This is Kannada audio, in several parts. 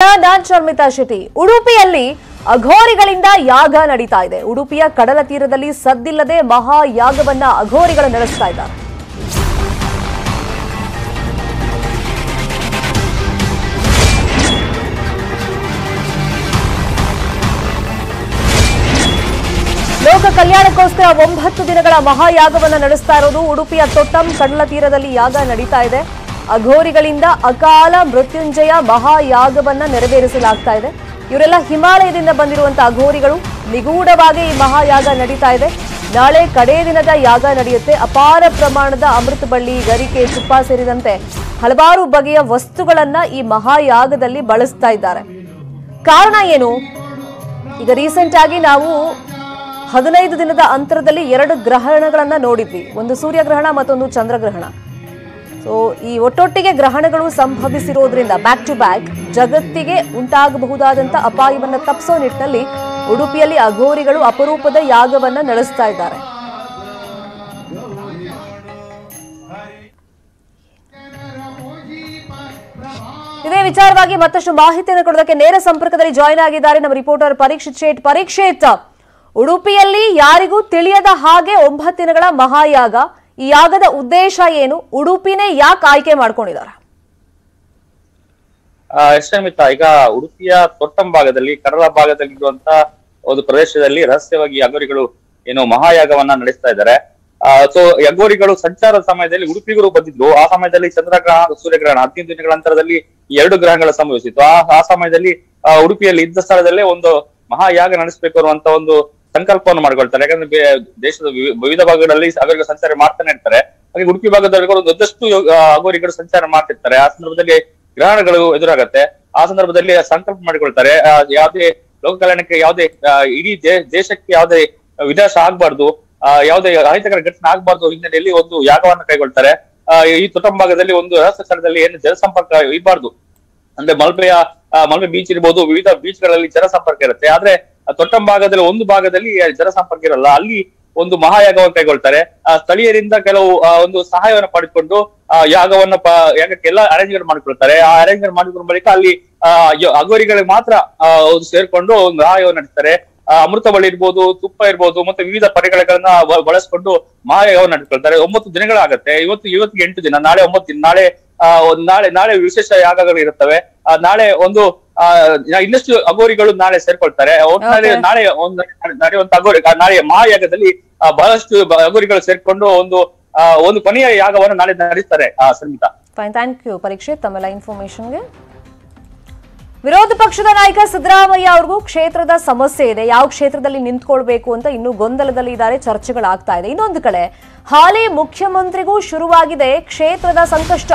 ನಾನ್ ಶರ್ಮಿತಾ ಶೆಟ್ಟಿ ಉಡುಪಿಯಲ್ಲಿ ಅಘೋರಿಗಳಿಂದ ಯಾಗ ನಡೀತಾ ಇದೆ ಉಡುಪಿಯ ಕಡಲ ತೀರದಲ್ಲಿ ಸದ್ದಿಲ್ಲದೆ ಮಹಾ ಯಾಗವನ್ನ ಅಘೋರಿಗಳು ನಡೆಸ್ತಾ ಇದ್ದಾರೆ ಲೋಕ ಕಲ್ಯಾಣಕ್ಕೋಸ್ಕರ ಒಂಬತ್ತು ದಿನಗಳ ಮಹಾಯಾಗವನ್ನ ನಡೆಸ್ತಾ ಇರೋದು ಉಡುಪಿಯ ತೊಟ್ಟಂ ಕಡಲ ತೀರದಲ್ಲಿ ಯಾಗ ನಡೀತಾ ಇದೆ ಅಘೋರಿಗಳಿಂದ ಅಕಾಲ ಮೃತ್ಯುಂಜಯ ಮಹಾಯಾಗವನ್ನ ನೆರವೇರಿಸಲಾಗ್ತಾ ಇದೆ ಇವರೆಲ್ಲ ಹಿಮಾಲಯದಿಂದ ಬಂದಿರುವಂತಹ ಅಘೋರಿಗಳು ನಿಗೂಢವಾಗಿ ಈ ಮಹಾಯಾಗ ನಡೀತಾ ಇದೆ ನಾಳೆ ಕಡೇ ದಿನದ ಯಾಗ ನಡೆಯುತ್ತೆ ಅಪಾರ ಪ್ರಮಾಣದ ಅಮೃತ ಬಳ್ಳಿ ಗರಿಕೆ ತುಪ್ಪ ಸೇರಿದಂತೆ ಹಲವಾರು ಬಗೆಯ ವಸ್ತುಗಳನ್ನ ಈ ಮಹಾಯಾಗದಲ್ಲಿ ಬಳಸ್ತಾ ಇದ್ದಾರೆ ಕಾರಣ ಏನು ಈಗ ರೀಸೆಂಟ್ ಆಗಿ ನಾವು ಹದಿನೈದು ದಿನದ ಅಂತರದಲ್ಲಿ ಎರಡು ಗ್ರಹಣಗಳನ್ನ ನೋಡಿದ್ವಿ ಒಂದು ಸೂರ್ಯಗ್ರಹಣ ಮತ್ತೊಂದು ಚಂದ್ರಗ್ರಹಣ ಸೊ ಈ ಒಟ್ಟೊಟ್ಟಿಗೆ ಗ್ರಹಣಗಳು ಸಂಭವಿಸಿರೋದ್ರಿಂದ ಬ್ಯಾಕ್ ಟು ಬ್ಯಾಕ್ ಜಗತ್ತಿಗೆ ಉಂಟಾಗಬಹುದಾದಂತ ಅಪಾಯವನ್ನ ತಪ್ಪಿಸೋ ನಿಟ್ಟಿನಲ್ಲಿ ಉಡುಪಿಯಲ್ಲಿ ಅಘೋರಿಗಳು ಅಪರೂಪದ ಯಾಗವನ್ನ ನಡೆಸ್ತಾ ಇದ್ದಾರೆ ಇದೇ ವಿಚಾರವಾಗಿ ಮತ್ತಷ್ಟು ಮಾಹಿತಿಯನ್ನು ಕೊಡೋದಕ್ಕೆ ನೇರ ಸಂಪರ್ಕದಲ್ಲಿ ಜಾಯಿನ್ ಆಗಿದ್ದಾರೆ ನಮ್ಮ ರಿಪೋರ್ಟರ್ ಪರೀಕ್ಷಿತ್ ಶೇಟ್ ಪರೀಕ್ಷಿತ್ ಉಡುಪಿಯಲ್ಲಿ ಯಾರಿಗೂ ತಿಳಿಯದ ಹಾಗೆ ಒಂಬತ್ತು ದಿನಗಳ ಮಹಾಯಾಗ ಈ ಯಾಗದ ಉದ್ದೇಶ ಏನು ಉಡುಪಿನೇ ಯಾಕೆ ಆಯ್ಕೆ ಮಾಡ್ಕೊಂಡಿದ್ದಾರೆ ಆ, ಯಶಮಿತ ಈಗ ಉಡುಪಿಯ ತೊಟ್ಟಂ ಭಾಗದಲ್ಲಿ ಕಡಲ ಭಾಗದಲ್ಲಿರುವಂತ ಒಂದು ಪ್ರದೇಶದಲ್ಲಿ ರಹಸ್ಯವಾಗಿ ಅಗೋರಿಗಳು ಏನು ಮಹಾಯಾಗವನ್ನ ನಡೆಸ್ತಾ ಇದ್ದಾರೆ ಸೊ ಅಗೋರಿಗಳು ಸಂಚಾರದ ಸಮಯದಲ್ಲಿ ಉಡುಪಿಗೂ ಬಂದಿದ್ರು ಆ ಸಮಯದಲ್ಲಿ ಚಂದ್ರಗ್ರಹಣ ಸೂರ್ಯಗ್ರಹಣ ಹದಿನೈದು ದಿನಗಳ ನಂತರದಲ್ಲಿ ಈ ಎರಡು ಗ್ರಹಣಗಳು ಸಂಭವಿಸಿತ್ತು ಆ ಆ ಸಮಯದಲ್ಲಿ ಆ, ಉಡುಪಿಯಲ್ಲಿ ಇದ್ದ ಸ್ಥಳದಲ್ಲೇ ಒಂದು ಮಹಾಯಾಗ ನಡೆಸಬೇಕು ಅನ್ನುವಂತ ಒಂದು ಸಂಕಲ್ಪವನ್ನು ಮಾಡ್ಕೊಳ್ತಾರೆ ಯಾಕಂದ್ರೆ ಬೇ- ದೇಶದ ವಿವಿ- ವಿವಿಧ ಭಾಗಗಳಲ್ಲಿ ಅಗೋರಿಗಳು ಸಂಚಾರ ಮಾಡ್ತಾನೆ ಇರ್ತಾರೆ ಹಾಗೆ ಉಡುಪಿ ಭಾಗದಲ್ಲಿ ಕೂಡ ಒಂದಷ್ಟು ಯೋ- ಆ, ಅಗೋರಿಗಳು ಸಂಚಾರ ಮಾಡ್ತಿರ್ತಾರೆ ಆ ಸಂದರ್ಭದಲ್ಲಿ ಗ್ರಹಣಗಳು ಎದುರಾಗತ್ತೆ ಆ ಸಂದರ್ಭದಲ್ಲಿ ಸಂಕಲ್ಪ ಮಾಡಿಕೊಳ್ತಾರೆ ಆ, ಯಾವುದೇ ಲೋಕ ಕಲ್ಯಾಣಕ್ಕೆ ಯಾವುದೇ ಆ, ಇಡೀ ದೇ- ದೇಶಕ್ಕೆ ಯಾವುದೇ ವಿನಾಶ ಆಗ್ಬಾರ್ದು ಆ, ಯಾವುದೇ ಅಹಿತಕರ ಘಟನೆ ಆಗ್ಬಾರ್ದು ಹಿನ್ನೆಲೆಯಲ್ಲಿ ಒಂದು ಯಾಗವನ್ನು ಕೈಗೊಳ್ತಾರೆ ಆ, ಈ ತುಟಂಭಾಗದಲ್ಲಿ ಒಂದು ರಹಸ್ಯ ಸ್ಥಳದಲ್ಲಿ ಏನು ಜನಸಂಪರ್ಕ ಇರಬಾರ್ದು ಅಂದ್ರೆ ಮಲ್ಪೆಯ ಆ, ಮಲ್ಪೆ ಬೀಚ್ ಇರ್ಬೋದು ವಿವಿಧ ಬೀಚ್ ಗಳಲ್ಲಿ ಜನಸಂಪರ್ಕ ಇರುತ್ತೆ ಆದ್ರೆ ಆ ತೊಟ್ಟಂ ಭಾಗದಲ್ಲಿ ಒಂದು ಭಾಗದಲ್ಲಿ ಜನಸಂಪರ್ಕ ಇರಲ್ಲ ಅಲ್ಲಿ ಒಂದು ಮಹಾಯಾಗವನ್ನು ಕೈಗೊಳ್ತಾರೆ ಆ ಸ್ಥಳೀಯರಿಂದ ಕೆಲವು ಆ, ಒಂದು ಸಹಾಯವನ್ನು ಪಡೆದುಕೊಂಡು ಆ ಯಾಗವನ್ನ ಪ ಯಾಗಕ್ಕೆಲ್ಲ ಅರೇಂಜ್ಮೆಂಟ್ ಮಾಡಿಕೊಳ್ತಾರೆ ಆ ಅರೇಂಜ್ಮೆಂಟ್ ಮಾಡಿಕೊಂಡ ಬಳಿಕ ಅಲ್ಲಿ ಆ ಯ- ಅಗೋರಿಗಳಿಗೆ ಮಾತ್ರ ಆ, ಒಂದು ಸೇರ್ಕೊಂಡು ಒಂದು ಮಹಾಯಾಗವನ್ನು ನಡೆಸ್ತಾರೆ ಆ, ಅಮೃತ ಬಳಿ ಇರ್ಬೋದು ತುಪ್ಪ ಇರ್ಬೋದು ಮತ್ತೆ ವಿವಿಧ ಪರಿಕರಗಳನ್ನ ಬ- ಬಳಸ್ಕೊಂಡು ಮಹಾಯಾಗವನ್ನು ನಡೆಸ್ಕೊಳ್ತಾರೆ ಒಂಬತ್ತು ದಿನಗಳಾಗತ್ತೆ ಇವತ್ತು ಇವತ್ತಿಗೆ ಎಂಟು ದಿನ ನಾಳೆ ಒಂಬತ್ತು ದಿನ ನಾಳೆ ಆ ಒಂದ್ ನಾಳೆ ನಾಳೆ ವಿಶೇಷ ಯಾಗಗಳು ಇರುತ್ತವೆ ಆ ನಾಳೆ ಒಂದು ಆ ಇನ್ನ- ಇನ್ನಷ್ಟು ಅಗೋರಿಗಳು ನಾಳೆ ಸೇರ್ಕೊಳ್ತಾರೆ ಒಟ್ಟಿನಲ್ಲಿ Okay. ನಾಳೆ ಒಂದು ನಡೆಯುವಂತ ಅಗೋರಿ ಆ ನಾಳೆ ಮಹಾಯಾಗದಲ್ಲಿ ಆ, ಬಹಳಷ್ಟು ಬ- ಅಗೋರಿಗಳು ಸೇರ್ಕೊಂಡು ಒಂದು ಆ, ಒಂದು ಕೊನೆಯ ಯಾಗವನ್ನು ನಾಳೆ ನಡೆಸ್ತಾರೆ ಆ Sangeetha fine thank you Parikshit ತಮ್ಮೆಲ್ಲ ಇನ್ಫಾರ್ಮೇಶನ್ಗೆ ವಿರೋಧ ಪಕ್ಷದ ನಾಯಕ ಸಿದ್ದರಾಮಯ್ಯ ಅವ್ರಿಗೂ ಕ್ಷೇತ್ರದ ಸಮಸ್ಯೆ ಇದೆ ಯಾವ ಕ್ಷೇತ್ರದಲ್ಲಿ ನಿಂತ್ಕೊಳ್ಬೇಕು ಅಂತ ಇನ್ನೂ ಗೊಂದಲದಲ್ಲಿ ಇದ್ದಾರೆ ಚರ್ಚೆಗಳಾಗ್ತಾ ಇದೆ ಇನ್ನೊಂದು ಕಡೆ ಹಾಲಿ ಮುಖ್ಯಮಂತ್ರಿಗೂ ಶುರುವಾಗಿದೆ ಕ್ಷೇತ್ರದ ಸಂಕಷ್ಟ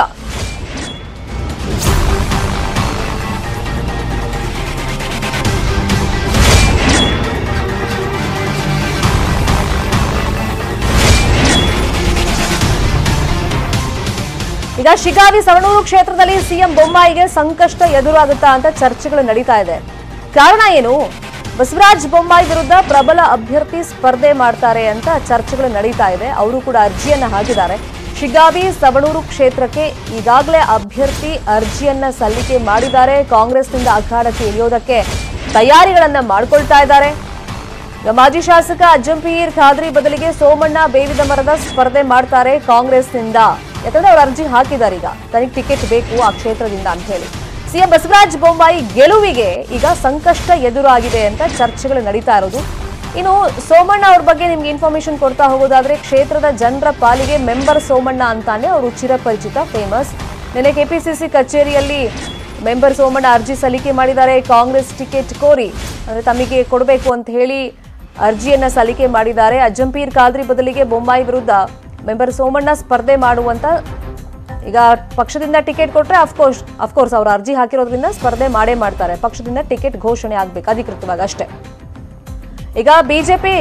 ಈಗ ಶಿಗಾವಿ ಸವಣೂರು ಕ್ಷೇತ್ರದಲ್ಲಿ ಸಿಎಂ ಬೊಮ್ಮಾಯಿಗೆ ಸಂಕಷ್ಟ ಎದುರಾಗುತ್ತಾ ಅಂತ ಚರ್ಚೆಗಳು ನಡೀತಾ ಇದೆ ಕಾರಣ ಏನು ಬಸವರಾಜ ಬೊಮ್ಮಾಯಿ ವಿರುದ್ಧ ಪ್ರಬಲ ಅಭ್ಯರ್ಥಿ ಸ್ಪರ್ಧೆ ಮಾಡ್ತಾರೆ ಅಂತ ಚರ್ಚೆಗಳು ನಡೀತಾ ಇದೆ ಅವರು ಕೂಡ ಅರ್ಜಿಯನ್ನ ಹಾಕಿದ್ದಾರೆ ಶಿಗಾವಿ ಸವಣೂರು ಕ್ಷೇತ್ರಕ್ಕೆ ಈಗಾಗಲೇ ಅಭ್ಯರ್ಥಿ ಅರ್ಜಿಯನ್ನ ಸಲ್ಲಿಕೆ ಮಾಡಿದ್ದಾರೆ ಕಾಂಗ್ರೆಸ್ನಿಂದ ಅಖಾಡಕ್ಕೆ ಇಳಿಯೋದಕ್ಕೆ ತಯಾರಿಗಳನ್ನ ಮಾಡ್ಕೊಳ್ತಾ ಇದ್ದಾರೆ ಈಗ ಮಾಜಿ ಶಾಸಕ ಅಜ್ಜಂಪೀರ್ ಖಾದ್ರಿ ಬದಲಿಗೆ ಸೋಮಣ್ಣ ಬೇವಿದ ಮರದ ಸ್ಪರ್ಧೆ ಮಾಡ್ತಾರೆ ಕಾಂಗ್ರೆಸ್ನಿಂದ ಯಾಕಂದ್ರೆ ಅವ್ರು ಅರ್ಜಿ ಹಾಕಿದ್ದಾರೆ ಈಗ ತನಗೆ ಟಿಕೆಟ್ ಬೇಕು ಆ ಕ್ಷೇತ್ರದಿಂದ ಅಂತ ಹೇಳಿ ಸಿಎಂ ಬಸವರಾಜ ಬೊಮ್ಮಾಯಿ ಗೆಲುವಿಗೆ ಈಗ ಸಂಕಷ್ಟ ಎದುರಾಗಿದೆ ಅಂತ ಚರ್ಚೆಗಳು ನಡೀತಾ ಇರೋದು ಇನ್ನು ಸೋಮಣ್ಣ ಅವ್ರ ಬಗ್ಗೆ ನಿಮ್ಗೆ ಇನ್ಫಾರ್ಮೇಶನ್ ಕೊಡ್ತಾ ಹೋಗೋದಾದ್ರೆ ಕ್ಷೇತ್ರದ ಜನರ ಪಾಲಿಗೆ ಮೆಂಬರ್ ಸೋಮಣ್ಣ ಅಂತಾನೆ ಅವರು ಚಿರಪರಿಚಿತ ಫೇಮಸ್ ನಿನ್ನೆ ಕೆಪಿಸಿಸಿ ಕಚೇರಿಯಲ್ಲಿ ಮೆಂಬರ್ ಸೋಮಣ್ಣ ಅರ್ಜಿ ಸಲ್ಲಿಕೆ ಮಾಡಿದ್ದಾರೆ ಕಾಂಗ್ರೆಸ್ ಟಿಕೆಟ್ ಕೋರಿ ಅಂದ್ರೆ ತಮಗೆ ಕೊಡಬೇಕು ಅಂತ ಹೇಳಿ ಅರ್ಜಿಯನ್ನ ಸಲ್ಲಿಕೆ ಮಾಡಿದ್ದಾರೆ ಅಜ್ಜಂಪೀರ್ ಖಾದ್ರಿ ಬದಲಿಗೆ ಬೊಮ್ಮಾಯಿ ವಿರುದ್ಧ ಮೆಂಬರ್ ಸೋಮಣ್ಣ ಸ್ಪರ್ಧೆ ಮಾಡುವಂತ ಈಗ ಪಕ್ಷದಿಂದ ಟಿಕೆಟ್ ಕೊಟ್ರೆ ಅಫ್ಕೋರ್ಸ್ ಅಫ್ಕೋರ್ಸ್ ಅವರು ಅರ್ಜಿ ಹಾಕಿರೋದ್ರಿಂದ ಸ್ಪರ್ಧೆ ಮಾಡೇ ಮಾಡ್ತಾರೆ ಪಕ್ಷದಿಂದ ಟಿಕೆಟ್ ಘೋಷಣೆ ಆಗ್ಬೇಕು ಅಧಿಕೃತವಾಗಿ ಅಷ್ಟೇ ಈಗ ಬಿಜೆಪಿ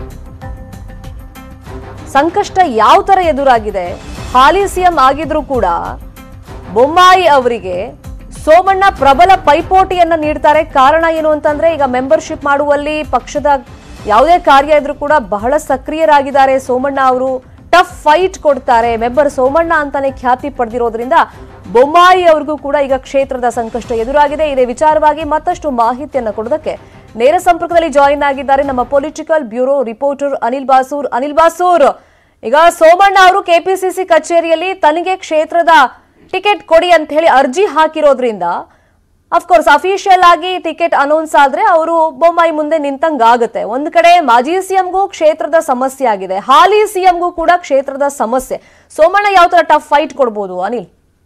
ಸಂಕಷ್ಟ ಯಾವ ತರ ಎದುರಾಗಿದೆ ಹಾಲಿ ಸಿಎಂ ಆಗಿದ್ರು ಕೂಡ ಬೊಮ್ಮಾಯಿ ಅವರಿಗೆ ಸೋಮಣ್ಣ ಪ್ರಬಲ ಪೈಪೋಟಿಯನ್ನ ನೀಡ್ತಾರೆ ಕಾರಣ ಏನು ಅಂತಂದ್ರೆ ಈಗ ಮೆಂಬರ್ಶಿಪ್ ಮಾಡುವಲ್ಲಿ ಪಕ್ಷದ ಯಾವುದೇ ಕಾರ್ಯ ಇದ್ರೂ ಕೂಡ ಬಹಳ ಸಕ್ರಿಯರಾಗಿದ್ದಾರೆ ಸೋಮಣ್ಣ ಅವರು ಟಫ್ ಫೈಟ್ ಕೊಡ್ತಾರೆ ಮೆಂಬರ್ ಸೋಮಣ್ಣ ಅಂತಾನೆ ಖ್ಯಾತಿ ಪಡೆದಿರೋದ್ರಿಂದ ಬೊಮ್ಮಾಯಿ ಅವ್ರಿಗೂ ಕೂಡ ಈಗ ಕ್ಷೇತ್ರದ ಸಂಕಷ್ಟ ಎದುರಾಗಿದೆ ಇದೇ ವಿಚಾರವಾಗಿ ಮತ್ತಷ್ಟು ಮಾಹಿತಿಯನ್ನು ಕೊಡೋದಕ್ಕೆ ನೇರ ಸಂಪರ್ಕದಲ್ಲಿ ಜಾಯಿನ್ ಆಗಿದ್ದಾರೆ ನಮ್ಮ political bureau reporter Anil Basur Anil Basur ಈಗ ಸೋಮಣ್ಣ ಅವರು ಕೆಪಿಸಿಸಿ ಕಚೇರಿಯಲ್ಲಿ ತನಗೆ ಕ್ಷೇತ್ರದ ಟಿಕೆಟ್ ಕೊಡಿ ಅಂತ ಹೇಳಿ ಅರ್ಜಿ ಹಾಕಿರೋದ್ರಿಂದ ಅಫ್ಕೋರ್ಸ್ ಅಫಿಷಿಯಲ್ ಆಗಿ ಟಿಕೆಟ್ ಅನೌನ್ಸ್ ಆದ್ರೆ ಅವರು ಬೊಮ್ಮಾಯಿ ಮುಂದೆ ನಿಂತಂಗ್ ಆಗುತ್ತೆ ಒಂದ್ ಕಡೆ ಮಾಜಿ ಸಿಎಂಗೂ ಕ್ಷೇತ್ರದ ಸಮಸ್ಯೆ ಆಗಿದೆ ಹಾಲಿ ಸಿಎಂಗೂ ಕೂಡ ಕ್ಷೇತ್ರದ ಸಮಸ್ಯೆ ಸೋಮಣ್ಣ ಯಾವ ತರ ಟಫ್ ಫೈಟ್ ಕೊಡ್ಬೋದು ಅನಿಲ್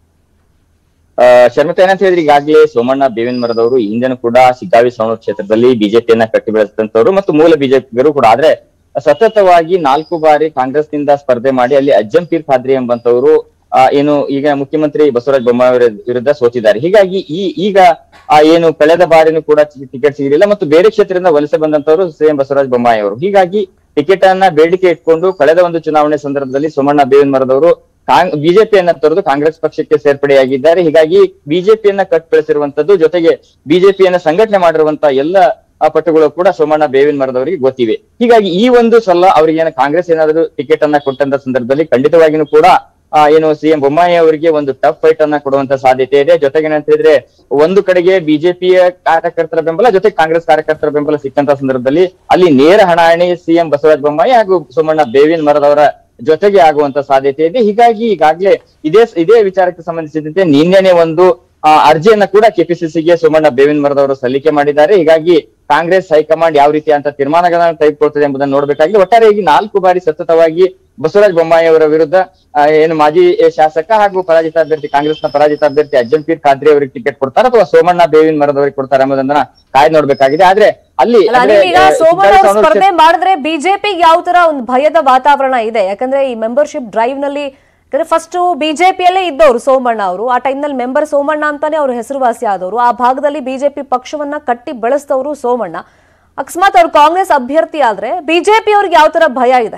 ಆ, ಶರ್ಮಿತಾ ಏನಂತ ಹೇಳಿದ್ರೆ ಈಗಾಗಲೇ ಸೋಮಣ್ಣ ಬೇವಿನ ಮರದವರು ಹಿಂದೆನೂ ಕೂಡ ಶಿಗ್ಗಾವಿ ಸವಣೂರು ಕ್ಷೇತ್ರದಲ್ಲಿ ಬಿಜೆಪಿಯನ್ನ ಕಟ್ಟಿ ಬೆಳೆಸಿದಂತವರು ಮತ್ತು ಮೂಲ ಬಿಜೆಪಿಗರು ಕೂಡ ಆದ್ರೆ ಸತತವಾಗಿ ನಾಲ್ಕು ಬಾರಿ ಕಾಂಗ್ರೆಸ್ನಿಂದ ಸ್ಪರ್ಧೆ ಮಾಡಿ ಅಲ್ಲಿ ಅಜ್ಜಂಪೀರ್ ಖಾದ್ರಿ ಎಂಬಂತವರು ಆ, ಏನು ಈಗ ಮುಖ್ಯಮಂತ್ರಿ ಬಸವರಾಜ ಬೊಮ್ಮಾಯಿ ಅವರ ವಿರುದ್ಧ ಸೋತಿದ್ದಾರೆ ಹೀಗಾಗಿ ಈ ಈಗ ಆ ಏನು ಕಳೆದ ಬಾರಿನೂ ಕೂಡ ಟಿಕೆಟ್ ಸಿಗಲಿಲ್ಲ ಮತ್ತು ಬೇರೆ ಕ್ಷೇತ್ರದಿಂದ ವಲಸೆ ಬಂದಂತವರು ಸಿಎಂ ಬಸವರಾಜ ಬೊಮ್ಮಾಯಿ ಅವರು ಹೀಗಾಗಿ ಟಿಕೆಟ್ ಅನ್ನ ಬೇಡಿಕೆ ಇಟ್ಕೊಂಡು ಕಳೆದ ಒಂದು ಚುನಾವಣೆ ಸಂದರ್ಭದಲ್ಲಿ ಸೋಮಣ್ಣ ಬೇವಿನ ಮರದವರು ಕಾಂಗ್ ಬಿಜೆಪಿಯನ್ನ ತೊರೆದು ಕಾಂಗ್ರೆಸ್ ಪಕ್ಷಕ್ಕೆ ಸೇರ್ಪಡೆಯಾಗಿದ್ದಾರೆ ಹೀಗಾಗಿ ಬಿಜೆಪಿಯನ್ನ ಕಟ್ ಬೆಳೆಸಿರುವಂತದ್ದು ಜೊತೆಗೆ ಬಿಜೆಪಿಯನ್ನ ಸಂಘಟನೆ ಮಾಡಿರುವಂತ ಎಲ್ಲ ಆ ಪಟ್ಟುಗಳು ಕೂಡ ಸೋಮಣ್ಣ ಬೇವಿನ ಮರದವರಿಗೆ ಗೊತ್ತಿವೆ ಹೀಗಾಗಿ ಈ ಒಂದು ಸಲ ಅವರಿಗೆ ಏನ ಕಾಂಗ್ರೆಸ್ ಏನಾದರೂ ಟಿಕೆಟ್ ಅನ್ನ ಕೊಟ್ಟಂತ ಸಂದರ್ಭದಲ್ಲಿ ಖಂಡಿತವಾಗಿನೂ ಕೂಡ ಆ, ಏನು ಸಿಎಂ ಬೊಮ್ಮಾಯಿ ಅವರಿಗೆ ಒಂದು ಟಫ್ ಫೈಟ್ ಅನ್ನ ಕೊಡುವಂತ ಸಾಧ್ಯತೆ ಇದೆ ಜೊತೆಗೆ ಏನಂತ ಹೇಳಿದ್ರೆ ಒಂದು ಕಡೆಗೆ ಬಿಜೆಪಿಯ ಕಾರ್ಯಕರ್ತರ ಬೆಂಬಲ ಜೊತೆಗೆ ಕಾಂಗ್ರೆಸ್ ಕಾರ್ಯಕರ್ತರ ಬೆಂಬಲ ಸಿಕ್ಕಂತ ಸಂದರ್ಭದಲ್ಲಿ ಅಲ್ಲಿ ನೇರ ಹಣಾಹಣಿ ಸಿಎಂ ಬಸವರಾಜ ಬೊಮ್ಮಾಯಿ ಹಾಗೂ ಸೋಮಣ್ಣ ಬೇವಿನ ಮರದವರ ಜೊತೆಗೆ ಆಗುವಂತ ಸಾಧ್ಯತೆ ಇದೆ ಹೀಗಾಗಿ ಈಗಾಗಲೇ ಇದೇ ಇದೇ ವಿಚಾರಕ್ಕೆ ಸಂಬಂಧಿಸಿದಂತೆ ನಿನ್ನೆನೆ ಒಂದು ಆ, ಅರ್ಜಿಯನ್ನ ಕೂಡ ಕೆಪಿಸಿಸಿಗೆ ಸೋಮಣ್ಣ ಬೇವಿನ ಮರದವರು ಸಲ್ಲಿಕೆ ಮಾಡಿದ್ದಾರೆ ಹೀಗಾಗಿ ಕಾಂಗ್ರೆಸ್ ಹೈಕಮಾಂಡ್ ಯಾವ ರೀತಿಯಂತ ತೀರ್ಮಾನಗಳನ್ನು ತೆಗೆದುಕೊಳ್ತದೆ ಎಂಬುದನ್ನು ನೋಡ್ಬೇಕಾಗಿದೆ ಒಟ್ಟಾರೆಯಾಗಿ ನಾಲ್ಕು ಬಾರಿ ಸತತವಾಗಿ ಬಸವರಾಜ ಬೊಮ್ಮಾಯಿ ಅವರ ವಿರುದ್ಧ ಆ, ಏನು ಮಾಜಿ ಶಾಸಕ ಹಾಗೂ ಪರಾಜಿತ ಅಭ್ಯರ್ಥಿ ಕಾಂಗ್ರೆಸ್ನ ಪರಾಜಿತ ಅಭ್ಯರ್ಥಿ ಅಜ್ಜಂಪೀರ್ ಖಾದ್ರಿ ಅವರಿಗೆ ಟಿಕೆಟ್ ಕೊಡ್ತಾರೆ ಅಥವಾ ಸೋಮಣ್ಣ ಬೇವಿನ ಮರದವರಿಗೆ ಕೊಡ್ತಾರೆ ಎಂಬುದನ್ನ ಕಾಯ್ದು ನೋಡ್ಬೇಕಾಗಿದೆ ಆದ್ರೆ ಅಲ್ಲಿ ಅಲ್ಲ ಅಂದ್ರೆ, ಅನಿಲ್ ಈಗ ಆ, ಸೋಮಣ್ಣ ಸಿದ್ದಾರ್ಥ ಅವ್ರು ಸವಣೂರು ಸ್ಪರ್ಧೆ ಮಾಡಿದ್ರೆ ಬಿಜೆಪಿಗೆ ಯಾವ ತರ ಒಂದು ಭಯದ ವಾತಾವರಣ ಇದೆ ಯಾಕಂದ್ರೆ ಈ ಮೆಂಬರ್ಶಿಪ್ ಡ್ರೈವ್ ನಲ್ಲಿ ಯಾಕಂದ್ರೆ ಫಸ್ಟ್ ಬಿಜೆಪಿಯಲ್ಲೇ ಇದ್ದವರು ಸೋಮಣ್ಣ ಅವರು ಆ ಟೈಮ್ನಲ್ಲಿ ಮೆಂಬರ್ ಸೋಮಣ್ಣ ಅಂತಾನೆ ಅವ್ರ ಹೆಸರುವಾಸಿ ಆದವರು ಆ ಭಾಗದಲ್ಲಿ ಬಿಜೆಪಿ ಪಕ್ಷವನ್ನ ಕಟ್ಟಿ ಬೆಳೆಸಿದವರು ಸೋಮಣ್ಣ ಅಕಸ್ಮಾತ್ ಅವ್ರು ಕಾಂಗ್ರೆಸ್ ಅಭ್ಯರ್ಥಿ ಆದ್ರೆ ಬಿಜೆಪಿ ಅವ್ರಿಗೆ ಯಾವ ತರ ಭಯ ಇದೆ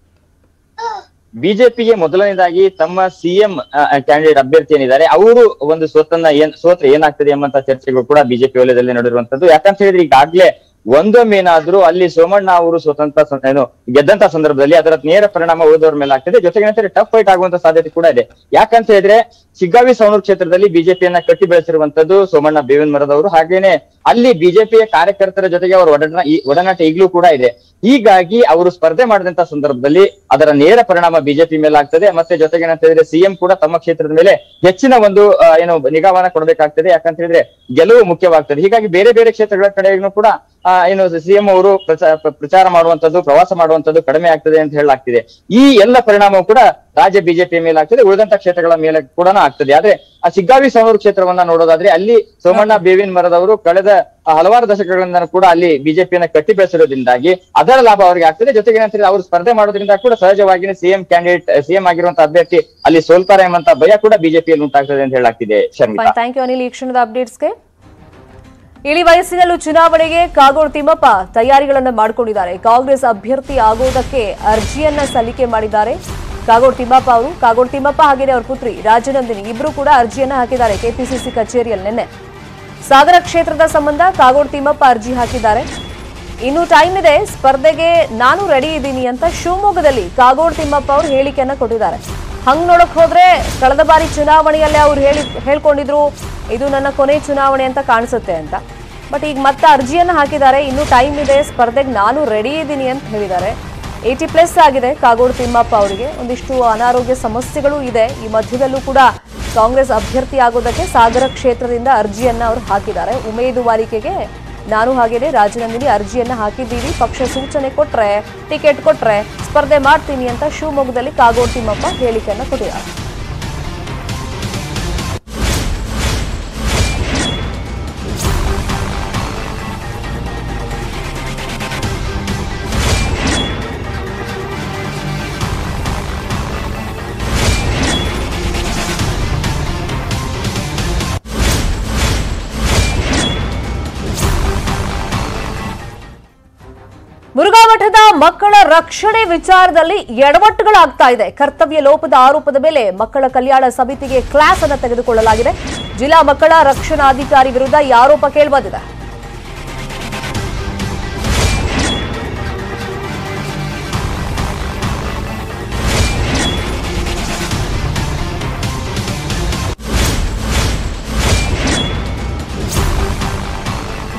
ಬಿಜೆಪಿಗೆ ಮೊದಲನೇದಾಗಿ ತಮ್ಮ ಸಿಎಂ ಕ್ಯಾಂಡಿಡೇಟ್ ಅಭ್ಯರ್ಥಿ ಏನಿದ್ದಾರೆ ಅವರು ಒಂದು ಸೋತನ್ನ ಏನ್ ಸೋತ್ರೆ ಏನಾಗ್ತದೆ ಎಂಬಂತ ಚರ್ಚೆಗಳು ಕೂಡ ಬಿಜೆಪಿ ವಲಯದಲ್ಲಿ ನಡೆದಿರುವಂತದ್ದು ಯಾಕಂತ ಹೇಳಿದ್ರೆ ಈಗಾಗ್ಲೇ ಒಂದೊಮ್ಮೆ ಏನಾದ್ರೂ ಅಲ್ಲಿ ಸೋಮಣ್ಣ ಅವರು ಸ್ವತಂತ್ರ ಸ- ಏನು ಗೆದ್ದಂತ ಸಂದರ್ಭದಲ್ಲಿ ಅದರ ನೇರ ಪರಿಣಾಮ ಉಳಿದವ್ರ ಮೇಲೆ ಆಗ್ತದೆ ಜೊತೆಗೆ ಏನಂತಾರೆ ಟಫ್ ಫೈಟ್ ಆಗುವಂತ ಸಾಧ್ಯತೆ ಕೂಡ ಇದೆ ಯಾಕಂತ ಹೇಳಿದ್ರೆ ಶಿಗ್ಗಾವಿ ಸವಣೂರು ಕ್ಷೇತ್ರದಲ್ಲಿ ಬಿಜೆಪಿಯನ್ನ ಕಟ್ಟಿ ಬೆಳೆಸಿರುವಂತದ್ದು ಸೋಮಣ್ಣ ಬೇವಿನ ಮರದವರು ಹಾಗೇನೆ ಅಲ್ಲಿ ಬಿಜೆಪಿಯ ಕಾರ್ಯಕರ್ತರ ಜೊತೆಗೆ ಅವರ ಒಡನ ಈ ಒಡನಾಟ ಈಗಲೂ ಕೂಡ ಇದೆ ಹೀಗಾಗಿ ಅವರು ಸ್ಪರ್ಧೆ ಮಾಡಿದಂತ ಸಂದರ್ಭದಲ್ಲಿ ಅದರ ನೇರ ಪರಿಣಾಮ ಬಿಜೆಪಿ ಮೇಲೆ ಆಗ್ತದೆ ಮತ್ತೆ ಜೊತೆಗೆ ಏನಂತ ಹೇಳಿದ್ರೆ ಸಿಎಂ ಕೂಡ ತಮ್ಮ ಕ್ಷೇತ್ರದ ಮೇಲೆ ಹೆಚ್ಚಿನ ಒಂದು ಆ, ಏನು ನಿಗಾವನ್ನ ಕೊಡಬೇಕಾಗ್ತದೆ ಯಾಕಂತ ಹೇಳಿದ್ರೆ ಗೆಲುವು ಮುಖ್ಯವಾಗ್ತದೆ ಹೀಗಾಗಿ ಬೇರೆ ಬೇರೆ ಕ್ಷೇತ್ರಗಳ ಕಡೆಗೂ ಕೂಡ ಆ, ಏನು ಸಿಎಂ ಅವರು ಪ್ರಚಾ- ಪ್ರ- ಪ್ರಚಾರ ಮಾಡುವಂತದ್ದು ಪ್ರವಾಸ ಮಾಡುವಂತದ್ದು ಕಡಿಮೆ ಆಗ್ತದೆ ಅಂತ ಹೇಳಲಾಗ್ತಿದೆ ಈ ಎಲ್ಲ ಪರಿಣಾಮವು ಕೂಡ ರಾಜ್ಯ ಬಿಜೆಪಿಯ ಮೇಲೆ ಆಗ್ತದೆ ಉಳಿದಂತ ಕ್ಷೇತ್ರಗಳ ಮೇಲೆ ಕೂಡ ಆಗ್ತದೆ ಆದ್ರೆ ಆ ಸಿಗ್ಗಾವಿ ಸವಣೂರು ಕ್ಷೇತ್ರವನ್ನ ನೋಡೋದಾದ್ರೆ ಅಲ್ಲಿ ಸೋಮಣ್ಣ ಬೇವಿನ ಮರದವರು ಕಳೆದ ಹಲವಾರು ದಶಕಗಳಿಂದ ಕೂಡ ಅಲ್ಲಿ ಬಿಜೆಪಿಯನ್ನ ಕಟ್ಟಿ ಬೆಳೆಸಿರೋದ್ರಿಂದಾಗಿ ಅದರ ಲಾಭ ಅವರಿಗೆ ಆಗ್ತದೆ ಜೊತೆಗೆ ಏನಂತಾರೆ ಅವರು ಸ್ಪರ್ಧೆ ಮಾಡೋದ್ರಿಂದ ಕೂಡ ಸಹಜವಾಗಿಯೇ ಸಿಎಂ ಕ್ಯಾಂಡಿಡೇಟ್ ಸಿಎಂ ಆಗಿರುವಂತಹ ಅಭ್ಯರ್ಥಿ ಅಲ್ಲಿ ಸೋಲ್ತಾರೆ ಎಂಬಂತ ಭಯ ಕೂಡ ಬಿಜೆಪಿಯಲ್ಲಿ ಉಂಟಾಗ್ತದೆ ಅಂತ ಹೇಳಲಾಗ್ತಿದೆ ಶರ್ಮಿತಾ ಥ್ಯಾಂಕ್ ಯು ಅನಿಲ್ ಈ ಕ್ಷಣದ ಅಪ್ಡೇಟ್ಸ್ಗೆ ಇಳಿ ವಯಸ್ಸಿನಲ್ಲೂ ಚುನಾವಣೆಗೆ ಕಾಗೋಡು ತಿಮ್ಮಪ್ಪ ತಯಾರಿಗಳನ್ನು ಮಾಡಿಕೊಂಡಿದ್ದಾರೆ ಕಾಂಗ್ರೆಸ್ ಅಭ್ಯರ್ಥಿ ಆಗೋದಕ್ಕೆ ಅರ್ಜಿಯನ್ನ ಸಲ್ಲಿಕೆ ಮಾಡಿದ್ದಾರೆ ಕಾಗೋಡು ತಿಮ್ಮಪ್ಪ ಅವರು ಕಾಗೋಡು ತಿಮ್ಮಪ್ಪ ಹಾಗೆಯೇ ಅವ್ರ ಪುತ್ರಿ ರಾಜನಂದಿನಿ ಇಬ್ರು ಕೂಡ ಅರ್ಜಿಯನ್ನ ಹಾಕಿದ್ದಾರೆ ಕೆಪಿಸಿಸಿ ಕಚೇರಿಯಲ್ಲಿ ನಿನ್ನೆ ಸಾಗರ ಕ್ಷೇತ್ರದ ಸಂಬಂಧ ಕಾಗೋಡು ತಿಮ್ಮಪ್ಪ ಅರ್ಜಿ ಹಾಕಿದ್ದಾರೆ ಇನ್ನು ಟೈಮ್ ಇದೆ ಸ್ಪರ್ಧೆಗೆ ನಾನು ರೆಡಿ ಇದ್ದೀನಿ ಅಂತ ಶಿವಮೊಗ್ಗದಲ್ಲಿ ಕಾಗೋಡು ತಿಮ್ಮಪ್ಪ ಅವರು ಹೇಳಿಕೆಯನ್ನ ಕೊಟ್ಟಿದ್ದಾರೆ ಹಂಗ್ ನೋಡಕ್ ಹೋದ್ರೆ ಕಳೆದ ಬಾರಿ ಚುನಾವಣೆಯಲ್ಲೇ ಅವ್ರು ಹೇಳಿ ಹೇಳ್ಕೊಂಡಿದ್ರು ಇದು ನನ್ನ ಕೊನೆ ಚುನಾವಣೆ ಅಂತ ಕಾಣಿಸುತ್ತೆ ಅಂತ ಬಟ್ ಈಗ ಮತ್ತೆ ಅರ್ಜಿಯನ್ನ ಹಾಕಿದ್ದಾರೆ ಇನ್ನು ಟೈಮ್ ಇದೆ ಸ್ಪರ್ಧೆಗೆ ನಾನು ರೆಡಿ ಇದ್ದೀನಿ ಅಂತ ಹೇಳಿದ್ದಾರೆ ಏಯ್ಟಿ ಪ್ಲಸ್ ಆಗಿದೆ ಕಾಗೋಡು ತಿಮ್ಮಪ್ಪ ಅವರಿಗೆ ಒಂದಿಷ್ಟು ಅನಾರೋಗ್ಯ ಸಮಸ್ಯೆಗಳು ಇದೆ ಈ ಮಧ್ಯದಲ್ಲೂ ಕೂಡ ಕಾಂಗ್ರೆಸ್ ಅಭ್ಯರ್ಥಿ ಆಗೋದಕ್ಕೆ ಸಾಗರ ಕ್ಷೇತ್ರದಿಂದ ಅರ್ಜಿಯನ್ನ ಅವರು ಹಾಕಿದ್ದಾರೆ ಉಮೇದುವಾರಿಕೆಗೆ ನಾನು ಹಾಗೇನೆ ರಾಜನಂದಿನಿ ಅರ್ಜಿಯನ್ನ ಹಾಕಿದ್ದೀವಿ ಪಕ್ಷ ಸೂಚನೆ ಕೊಟ್ರೆ ಟಿಕೆಟ್ ಕೊಟ್ರೆ ಸ್ಪರ್ಧೆ ಮಾಡ್ತೀನಿ ಅಂತ ಶಿವಮೊಗ್ಗದಲ್ಲಿ ಕಾಗೋಡು ತಿಮ್ಮಪ್ಪ ಹೇಳಿಕೆಯನ್ನ ಕೊಟ್ಟಿದ್ದಾರೆ ಮುರುಘಾ ಮಠದ ಮಕ್ಕಳ ರಕ್ಷಣೆ ವಿಚಾರದಲ್ಲಿ ಎಡವಟ್ಟುಗಳಾಗ್ತಾ ಇದೆ ಕರ್ತವ್ಯ ಲೋಪದ ಆರೋಪದ ಮೇಲೆ ಮಕ್ಕಳ ಕಲ್ಯಾಣ ಸಮಿತಿಗೆ ಕ್ಲಾಸ್ ಅನ್ನು ತೆಗೆದುಕೊಳ್ಳಲಾಗಿದೆ ಜಿಲ್ಲಾ ಮಕ್ಕಳ ರಕ್ಷಣಾಧಿಕಾರಿ ವಿರುದ್ಧ ಈ ಆರೋಪ ಕೇಳಿಬಂದಿದೆ